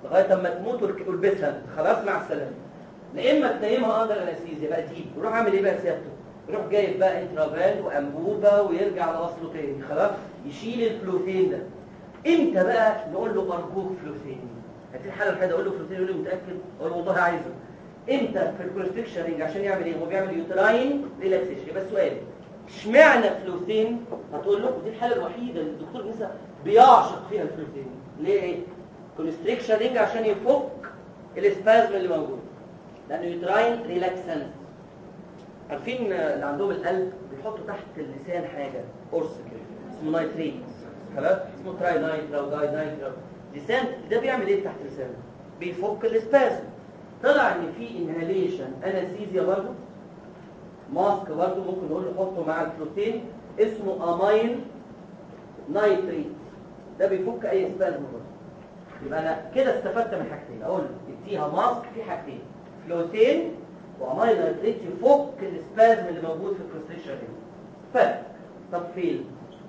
لغايه اما تموت والك- والبسها خلاص مع السلامه لا اما تنيمها اندر انستيزيا بقى تيجي يروح عامل ايه بقى سيادته يروح جايب بقى انترافال وانبوبه ويرجع لوصله تاني خلاص يشيل الفلوتين ده امتى بقى نقول له ارجوك فلوتين هتيجي الحاله الوحيده اقول له فلوتين يقول لي متاكد اقول له والله عايزه امتى في الكونستريكشن رينج عشان يعمل ايه هو بيعمل يوتراين ريلاكسيشن يبقى السؤال اشمعنى فلوتين هتقول له ودي الحاله الوحيده اللي الدكتور نسا بيعشق فيها الفلوتين ليه ايه كونستريكشن رينج عشان يفك الاسبازم اللي موجود لانه يوتراين ريلاكسنت عارفين اللي عندهم القلب بيحطوا تحت اللسان حاجه قرص كده اسمه نايتريت خلاص اسمه تراي نايترا وداي نايترا لسان ده بيعمل ايه تحت لسانه بيفك الاسبازم طلع ان في انهاليشن انستيزيا برضه ماسك برضه ممكن نقول له حطه مع الفلوتين اسمه اماين نايتريت ده بيفك اي اسبازم برضه يبقى انا كده استفدت من حاجتين اقول له اديها ماسك في حاجتين فلوتين واماين نايتريت يفك الاسبازم اللي موجود في الكونستريكشن فرق طب فين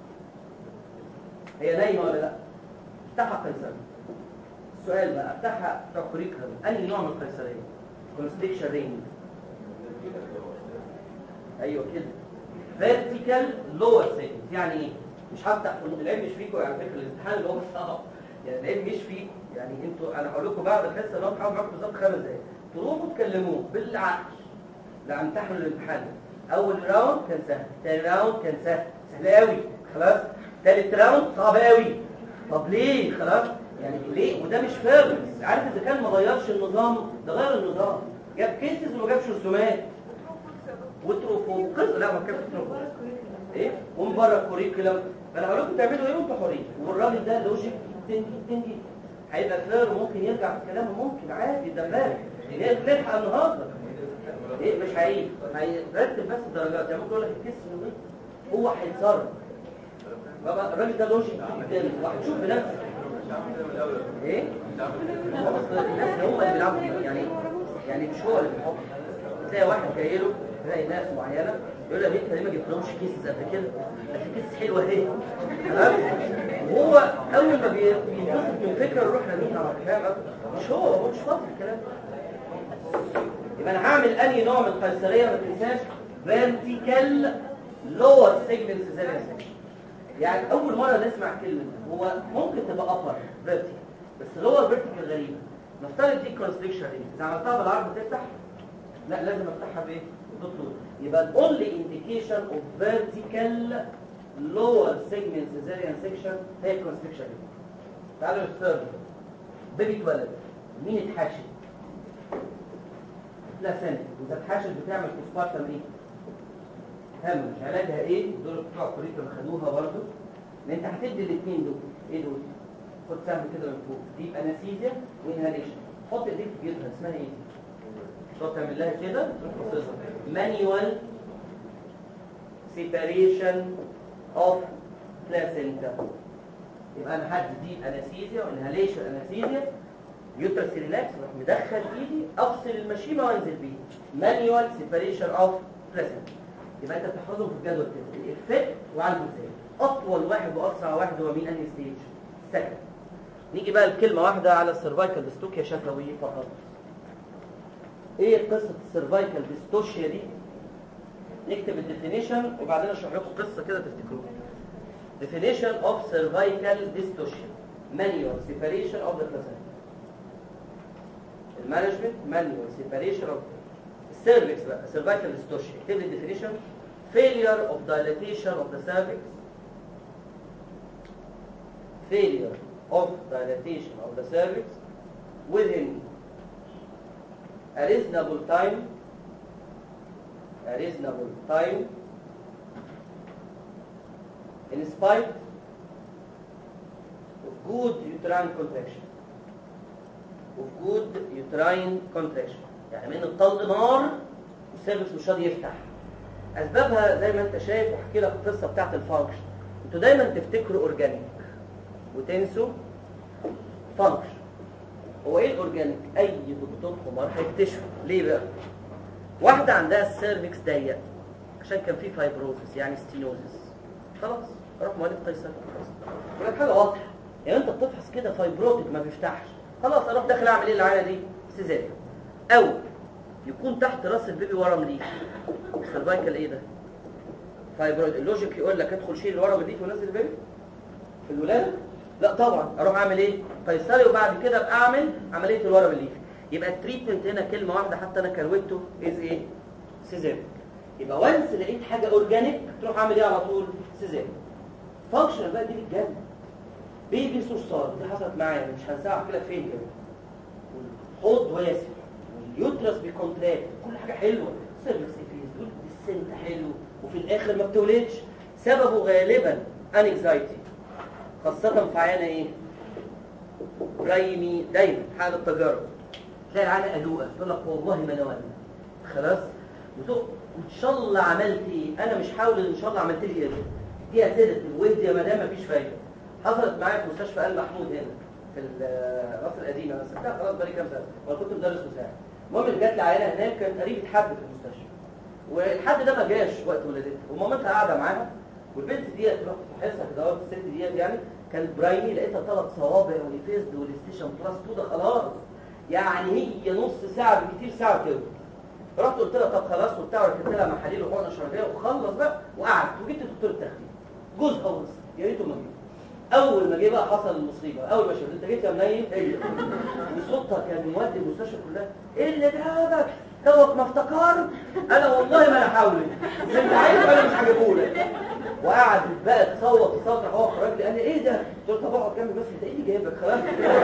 هي نايمه ولا لا افتحها قيصري السؤال بقى افتحها بتوع كوريكولم انهي نوع من القيصريه كونستريكشن رينج ايوه كده فيرتيكال لور سيجمنت يعني ايه مش هفتح في العيب مش فيكم على فكره الامتحان اللي هو صعب يعني العيب مش فيكم يعني انتوا انا هقول لكم بعد الحصه اللي هو هحاول معاكم بالظبط خمس دقايق تروحوا تكلموه بالعقل لا امتحنوا الامتحان ده. اول راوند كان سهل ثاني راوند كان سهل سهل قوي خلاص ثالث راوند صعب قوي طب ليه خلاص يعني ليه وده مش فيرنس عارف اذا كان ما غيرش النظام ده غير النظام جاب كيسز وما جابش رسومات وتروفو قصة لا ما كانش تروفو ايه ومن بره الكوريكولم فانا هقول لكم تعملوا ايه وانتوا حرين والراجل ده لوجيك جدا جدا جدا هيبقى فير وممكن يرجع في كلامه ممكن عادي ده فاهم نلحق النهارده ايه مش هيجي هيرتب بس الدرجات يعني ممكن يقول لك الكيس من إيه؟ هو هيتصرف بابا الراجل ده لوجيك جدا وهتشوف بنفسك ايه هو اصل الناس هم اللي بيلعبوا فيه. يعني يعني مش هو اللي بيحط تلاقي واحد جاي له تلاقي ناس معينه يقول له يا بنت ليه ما جبتلهمش كيسز قبل كده ده في كيس حلوه اهي تمام وهو اول ما بي- بيتبسط من فكره يروح راميها فاهم مش هو هو مش فاضي الكلام يبقى انا هعمل انهي نوع من القيصريه ما تنساش فيرتيكال لور سيجمنت سيزاريان سيكشن يعني اول مره نسمع كلمه هو ممكن تبقى ابر فيرتيكال بس لور فيرتيكال غريبه نفترض دي كونستريكشن رينج اذا عملتها بالعرض تفتح لا لازم افتحها بايه بالطول يبقى the only indication of vertical lower segment cesarean section هي constriction رينج تعالوا نفترض بيبي اتولد مين اتحاشت بلاسنتا واذا اتحاشت بتعمل بوستبارتم ايه هم مش علاجها ايه دول بتوع الكوريكولم خدوها برضه ان انت هتدي الاثنين دول ايه دول خد سهم كده من فوق دي انستيزيا وانهاليشن حط ايديك في جيبها اسمها ايه دي تقعد تعمل لها كده مانيوال سيباريشن اوف بلاسنتا يبقى انا هدي دي انستيزيا وانهاليشن انستيزيا يوترس ريلاكس اروح مدخل ايدي افصل المشيمه وانزل بيه مانيوال سيباريشن اوف بلاسنتا يبقى انت بتحفظهم في الجدول كده الافكت وعالجه ازاي اطول واحد واسرع واحد هو مين انهي ستيج سكند نيجي بقى لكلمه واحده على السيرفايكال ديستوكيا شفوي فقط ايه قصه السيرفايكال ديستوشيا دي نكتب الديفينيشن وبعدين اشرح لكم قصه كده تفتكروها definition of cervical dystocia manual separation of the placenta المانجمنت manual separation of السيرفكس بقى cervical dystocia اكتب لي definition failure of dilatation of the cervix failure of dilatation of the cervix within a reasonable time a reasonable time in spite of good uterine contraction of good uterine contraction يعني من الطلق نار والسيرفكس مش راضي يفتح اسبابها زي ما انت شايف واحكي لك القصه بتاعت الفانكشن انتوا دايما تفتكروا اورجانيك وتنسوا فانكشن هو ايه الاورجانيك اي دكتور حمار هيكتشفه ليه بقى واحده عندها السيرفكس ضيق عشان كان في فايبروزس يعني ستينوزس خلاص اروح مولد قيصر خلاص يبقى حاجه واضحه يعني انت بتفحص كده فايبروتك ما بيفتحش خلاص اروح داخل اعمل ايه العينه دي سيزاريان او يكون تحت راس البيبي ورم ليف السيرفايكال ايه ده فايبرويد اللوجيك يقول لك ادخل شيل الورم الليف ونزل البيبي في الولاده لا طبعا اروح اعمل ايه قيصري وبعد كده ابقى اعمل عمليه الورم الليفي يبقى التريتمنت هنا كلمه واحده حتى انا كروته از ايه سيزاريان يبقى وانس لقيت حاجه اورجانيك تروح اعمل ايه على طول سيزاريان فانكشنال بقى دي بتجنن بيبي صرصار دي حصلت معايا مش هنساها احكي لك فين كده والحوض واسع واليوترس بيكونتراكت كل حاجه حلوه سيرفكس افيز والسنت حلو وفي الاخر ما بتولدش سببه غالبا انكزايتي خاصه في عيانه ايه برايمي دايما حاله التجارب تلاقي العيانه قلوقه تقول لك والله ما انا وانا خلاص وتقول ان شاء الله عملت ايه انا مش حاول ان شاء الله عملت لي ايه دي اسئله الودي يا مدام مفيش فايده حصلت معايا في مستشفى ال محمود هنا في مصر القديمه انا سبتها خلاص بقالي كام سنه وانا كنت مدرس مساعد المهم اللي جات لي عيانه هناك كانت قريبه حد في المستشفى والحد ده ما جاش وقت ولادتها ومامتها قاعده معاها والبنت ديت رحت فحصها كده اهو الست ديت يعني كانت برايمي لقيتها ثلاث صوابع وليفيزد والستيشن بلس 2 ده خلاص يعني هي نص ساعه بكتير ساعه كده رحت قلت لها طب خلاص وبتاع وركبت لها محاليل وحقنه شرجيه وخلص بقى وقعدت وجبت دكتور التخدير جوزها ونص يا ريته ما جه اول ما جه بقى حصل المصيبه اول ما شفت انت جيت يا منيل هي وصوتها كان مودي المستشفى كلها ايه اللي جابك دوت ما افتكرت انا والله ما انا حاولت انت عارف انا مش هجيبهولك وقعدت بقى تصوت تصوت هو خرج لي قال لي ايه ده قلت له طب اقعد جنبي بس انت ايه اللي جايبك خلاص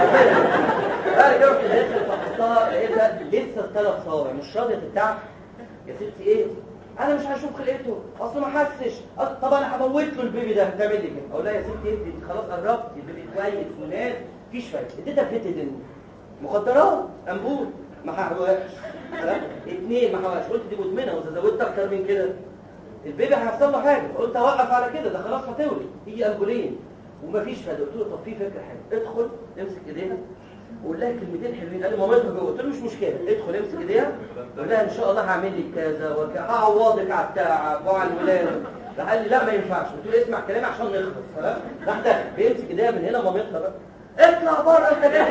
بعد كده رحت داخل فحصتها لقيتها لسه الثلاث صوابع مش راضيه تتعب يا ستي ايه انا مش هشوف خلقته اصله ما حسش أصل طب انا هموت له البيبي ده هتعمل لي كده اقول لها يا ستي انت خلاص قربت البيبي كويس وناس مفيش فايده اديتها بتدن مخدرات انبول ما حرقهاش اثنين ما حرقهاش قلت دي مدمنه واذا زودت اكتر من كده البيبي هيحصل له حاجه قلت اوقف على كده ده خلاص هتولد تيجي انبولين ومفيش فايده قلت له طب في فكره حلوه ادخل امسك ايديها وقول لها كلمتين حلوين قال لي مامتها جوه قلت له مش مشكله ادخل امسك ايديها قول لها ان شاء الله هعمل لك كذا وكذا هعوضك على التعب وعلى الولاده راح قال لي لا ما ينفعش قلت له اسمع كلامي عشان نخلص خلاص راح دخل بيمسك ايديها من هنا مامتها بقى اطلع بره انت جاي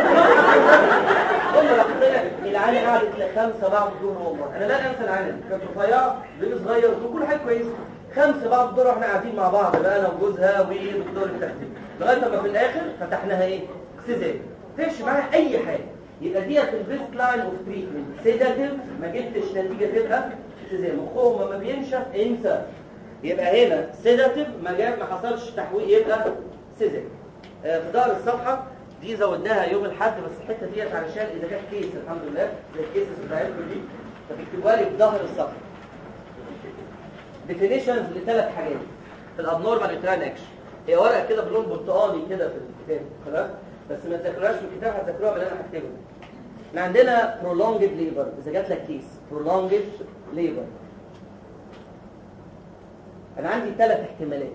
قلنا راح طلع العيال قعدت لخمسه بعد الظهر والله انا لا انسى العيال دي كانت رفيعه بيبي صغير وكل حاجه كويسه خمسه بعد الظهر واحنا قاعدين مع بعض بقى انا وجوزها ودكتور التخدير لغايه ما في الاخر فتحناها ايه سيزاريان فيش معاها اي حاجه يبقى ديت البيست لاين اوف تريتمنت سيداتيف ما جبتش نتيجه تبقى سيزاريان مخهم ما بينشف انسى يبقى هنا سيداتيف ما جاب ما حصلش تحويل يبقى سيزاريان آه في ظهر الصفحه دي زودناها يوم الاحد بس الحته ديت علشان اذا كانت كيس الحمد لله زي الكيسز بتاعتكم دي فتكتبوها لي في ظهر الصفحه ديفينيشنز لثلاث حاجات في الابنورمال يوتراين اكشن هي ورقه كده بلون برتقالي كده في الكتاب خلاص بس ما تذاكروهاش في الكتاب هتذاكروها باللي انا هكتبه احنا عندنا prolonged labor اذا جات لك كيس prolonged labor انا عندي ثلاث احتمالات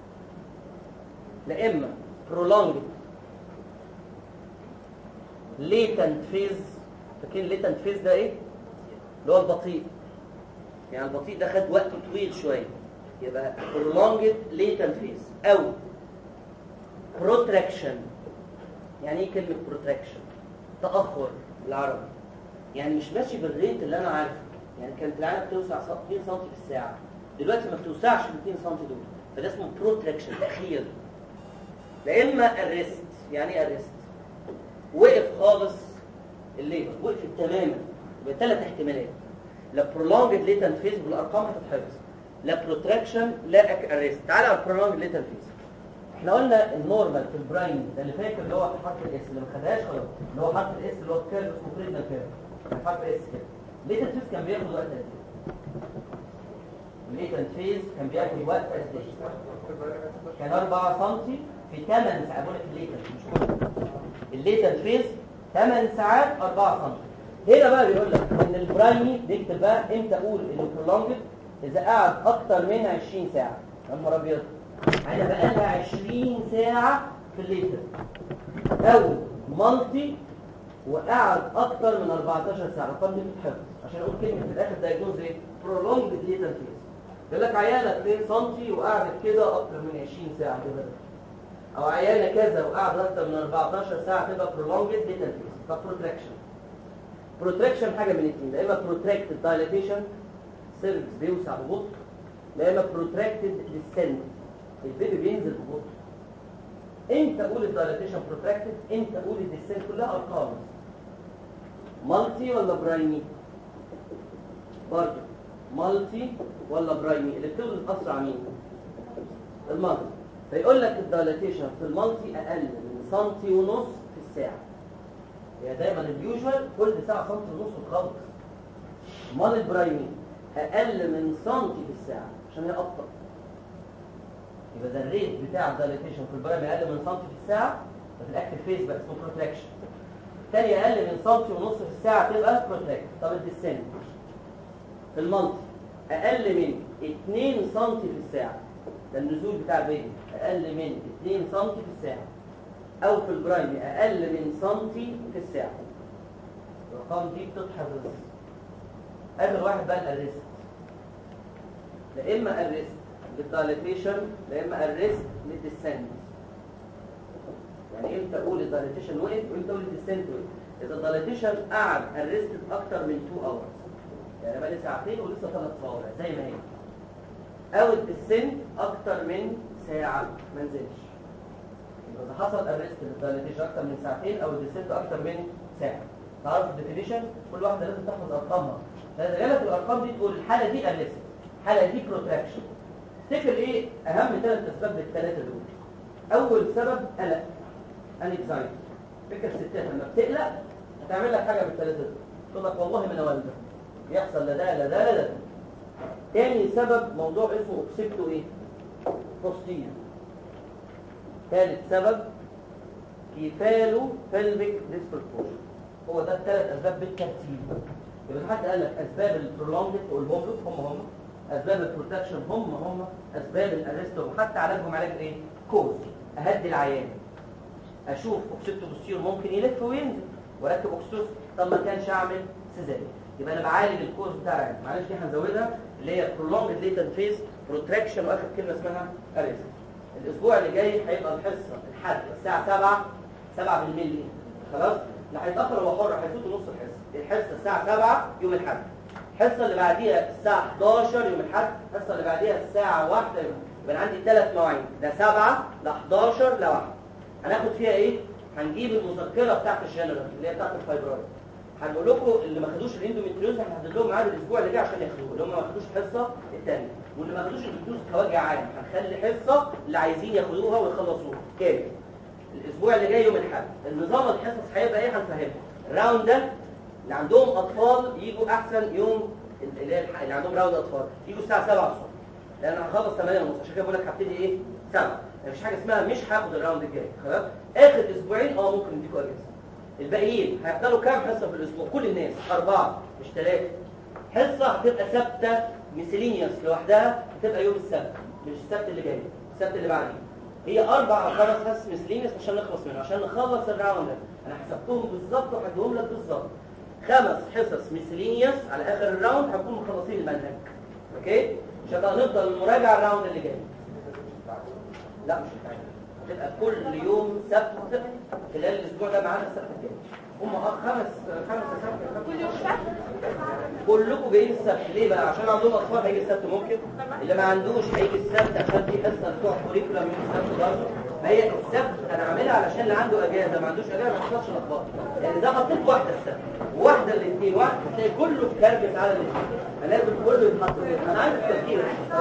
لا اما prolonged latent phase فاكرين latent phase ده ايه اللي هو البطيء يعني البطيء ده خد وقت طويل شويه يبقى prolonged latent phase او protraction يعني ايه كلمة بروتراكشن تأخر بالعربي يعني مش ماشي بالريت اللي انا عارفه يعني كانت العالم بتوسع 2 سم في الساعة دلوقتي ما بتوسعش ب 2 سم دول فده اسمه بروتراكشن تأخير لا اما الريست يعني ايه الريست وقف خالص الليبر وقفت تماما يبقى ثلاث احتمالات لا prolonged latent phase بالارقام هتتحفظ لا بروتراكشن لا اريست تعالى على prolonged latent phase احنا قلنا النورمال في البرايم ده اللي فاكر اللي هو حرف الاس اللي ما خدهاش خلاص اللي هو حرف الاس اللي هو الكيرف اسمه فريدمان كيرف حرف اس كده ليتنت فيز كان بياخد وقت قد ايه؟ الليتنت فيز كان بياخد وقت قد ايه؟ كان 4 سم في 8 ساعات بقول لك الليتنت مش كله الليتنت فيز 8 ساعات 4 سم هنا بقى بيقول لك ان البرايمي نكتب بقى امتى اقول انه برولونجد اذا قعد اكتر من 20 ساعه يا نهار ابيض انا بقى لها 20 ساعة في الليتر او مالتي وقعد اكتر من 14 ساعة طب دي بتتحفظ عشان اقول كلمة في الاخر دايجنوز ايه prolonged latent phase يقول لك عيالة 2 سم وقعدت كده اكتر من 20 ساعة كده او عيانه كذا وقعد اكتر من 14 ساعه تبقى prolonged latent phase فبروتراكشن بروتراكشن حاجه من الاثنين يا اما protracted dilatation سيرفكس بيوسع ببطء يا اما protracted descent البيبي بينزل ببطء انت قول الدايلاتيشن بروتراكتد انت قول الديسنت كلها ارقام مالتي ولا برايمي برضه مالتي ولا برايمي اللي بتولد اسرع مين المالتي فيقول لك الدايلاتيشن في المالتي اقل من سنتي ونص في الساعه هي دايما اليوجوال كل ساعه سنتي ونص وتخلص امال البرايمي اقل من سنتي في الساعه عشان هي ابطا يبقى ده الريت بتاع الدايلاتيشن في البرايمي اقل من سنتي في الساعه ففي الاكتف فيز بقى اسمه بروتراكشن تاني اقل من سنتي ونص في الساعه تبقى بروتراكت طب الديسنت في المالتي اقل من 2 سم في الساعه ده النزول بتاع البيبي اقل من 2 سم في الساعه او في البرايمي اقل من سنتي في الساعه الارقام دي بتتحفظ اخر واحد بقى الارست لا اما ارست للدايليتيشن لا اما ارست للديسنت يعني امتى اقول الدايليتيشن وقف وامتى اقول الديسنت وقف اذا الدايليتيشن قعد ارستد اكتر من 2 اورز يعني بقى لي ساعتين ولسه ثلاث صوابع زي ما هي او الديسنت اكتر من ساعه ما نزلش يبقى اذا حصل ارست للدايليتيشن اكتر من ساعتين او الديسنت اكتر من ساعه تعرف الديفينيشن كل واحده لازم تحفظ ارقامها فاذا جالك الارقام دي تقول الحاله دي ارست الحاله دي بروتراكشن تفتكر ايه اهم ثلاث اسباب للثلاثه دول اول سبب قلق انكزايتي فكر الستات لما بتقلق هتعمل لك حاجه بالثلاثه دول تقول لك والله ما انا والده يحصل لا ده لا ده لا ده تاني سبب موضوع اسمه اوكسيبتو ايه بوستير ثالث سبب كيفالو بلفيك ديسبروبورشن هو ده الثلاث اسباب بالترتيب يبقى حد قال لك اسباب البرولونجد تقولهم له هم هم اسباب البروتكشن هم هم اسباب الارست وحتى علاجهم علاج ايه كوز اهدي العيان اشوف اوكسيبتو بوستير ممكن يلف وينزل واركب اوكسيتوس طب ما كانش اعمل سيزاريان يبقى انا بعالج الكورس بتاعي معلش دي هنزودها اللي هي prolonged latent phase protraction واخر كلمه اسمها arrest الاسبوع اللي جاي هيبقى الحصه الحد الساعه 7 7 بالملي خلاص لا هيتاخر هو حر هيفوت نص الحصه الحصه الساعه 7 يوم الاحد الحصه اللي بعديها الساعه 11 يوم الاحد الحصه اللي بعديها الساعه 1 يوم يبقى انا عندي ثلاث مواعيد ده 7 ل 11 ل 1 هناخد فيها ايه هنجيب المذكره بتاعت الجنرال اللي هي بتاعت الفايبرويد هنقول لكم اللي ما خدوش الاندوميتريوز هنحدد لهم ميعاد الاسبوع اللي جاي عشان ياخدوه اللي هم ما خدوش الحصه الثانيه واللي ما خدوش الاندوميتريوز كوجع عام هنخلي حصه اللي عايزين ياخدوها ويخلصوها كامل الاسبوع اللي جاي يوم الاحد النظام الحصص هيبقى ايه هنفهمكم الراوند ده اللي عندهم اطفال يجوا احسن يوم اللي هي الح- اللي عندهم راوند اطفال يجوا الساعه 7 الصبح لان انا هخلص 8 ونص عشان كده بقول لك هبتدي ايه 7 مفيش حاجه اسمها مش هاخد الراوند الجاي خلاص اخر اسبوعين اه ممكن نديكوا اجازه الباقيين هيحضروا كام حصه في الاسبوع كل الناس اربعه مش ثلاثه حصه هتبقى ثابته ميسيلينيوس لوحدها هتبقى يوم السبت مش السبت اللي جاي السبت اللي بعديه هي اربع او خمس حصص ميسيلينيوس عشان نخلص منه عشان نخلص الراوند ده انا حسبتهم بالظبط وهديهم لك بالظبط خمس حصص ميسيلينيوس على اخر الراوند هنكون مخلصين المنهج اوكي عشان بقى نفضل المراجعه الراوند اللي جاي لا مش هتعمل هتبقى كل يوم سبت هتبقى خلال الاسبوع ده معانا السبت الجاي هم خمس خمس سبت كل يوم سبت كلكم جايين السبت ليه بقى عشان عندهم اطفال هيجي السبت ممكن اللي ما عندوش هيجي السبت عشان في حصه بتوع كوريكولا من السبت برضه ما هي السبت انا عاملها علشان اللي عنده اجازه ما عندوش اجازه ما يحصلش لخبطه يعني اذا حطيت واحده السبت وواحده الاثنين واحده هتلاقي كله اتكربت على الاثنين لازم كله يتحط كده. انا عايز التفكير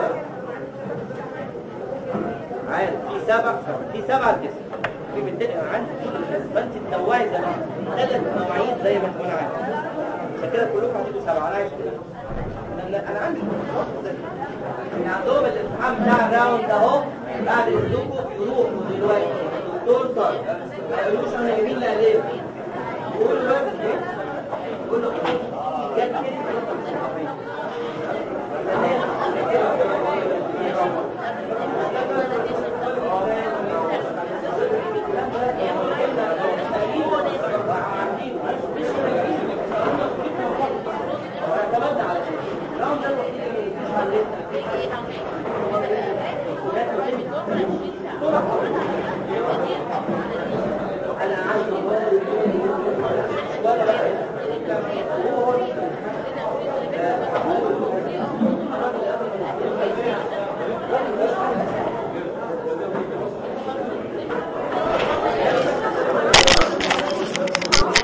عارف في سبع في سبعة تسع في بالتالي انا عندي كل الناس فانت تنوعي زي ما ثلاث مواعيد زي ما تكون عارف عشان كده كلكم هتبقوا سبعة انا عايز كده انا أنا عندي يعني عندهم الامتحان بتاع الراوند اهو بعد اذنكم يروحوا دلوقتي الدكتور طارق ما يقولوش احنا جايبين لأليف يقولوا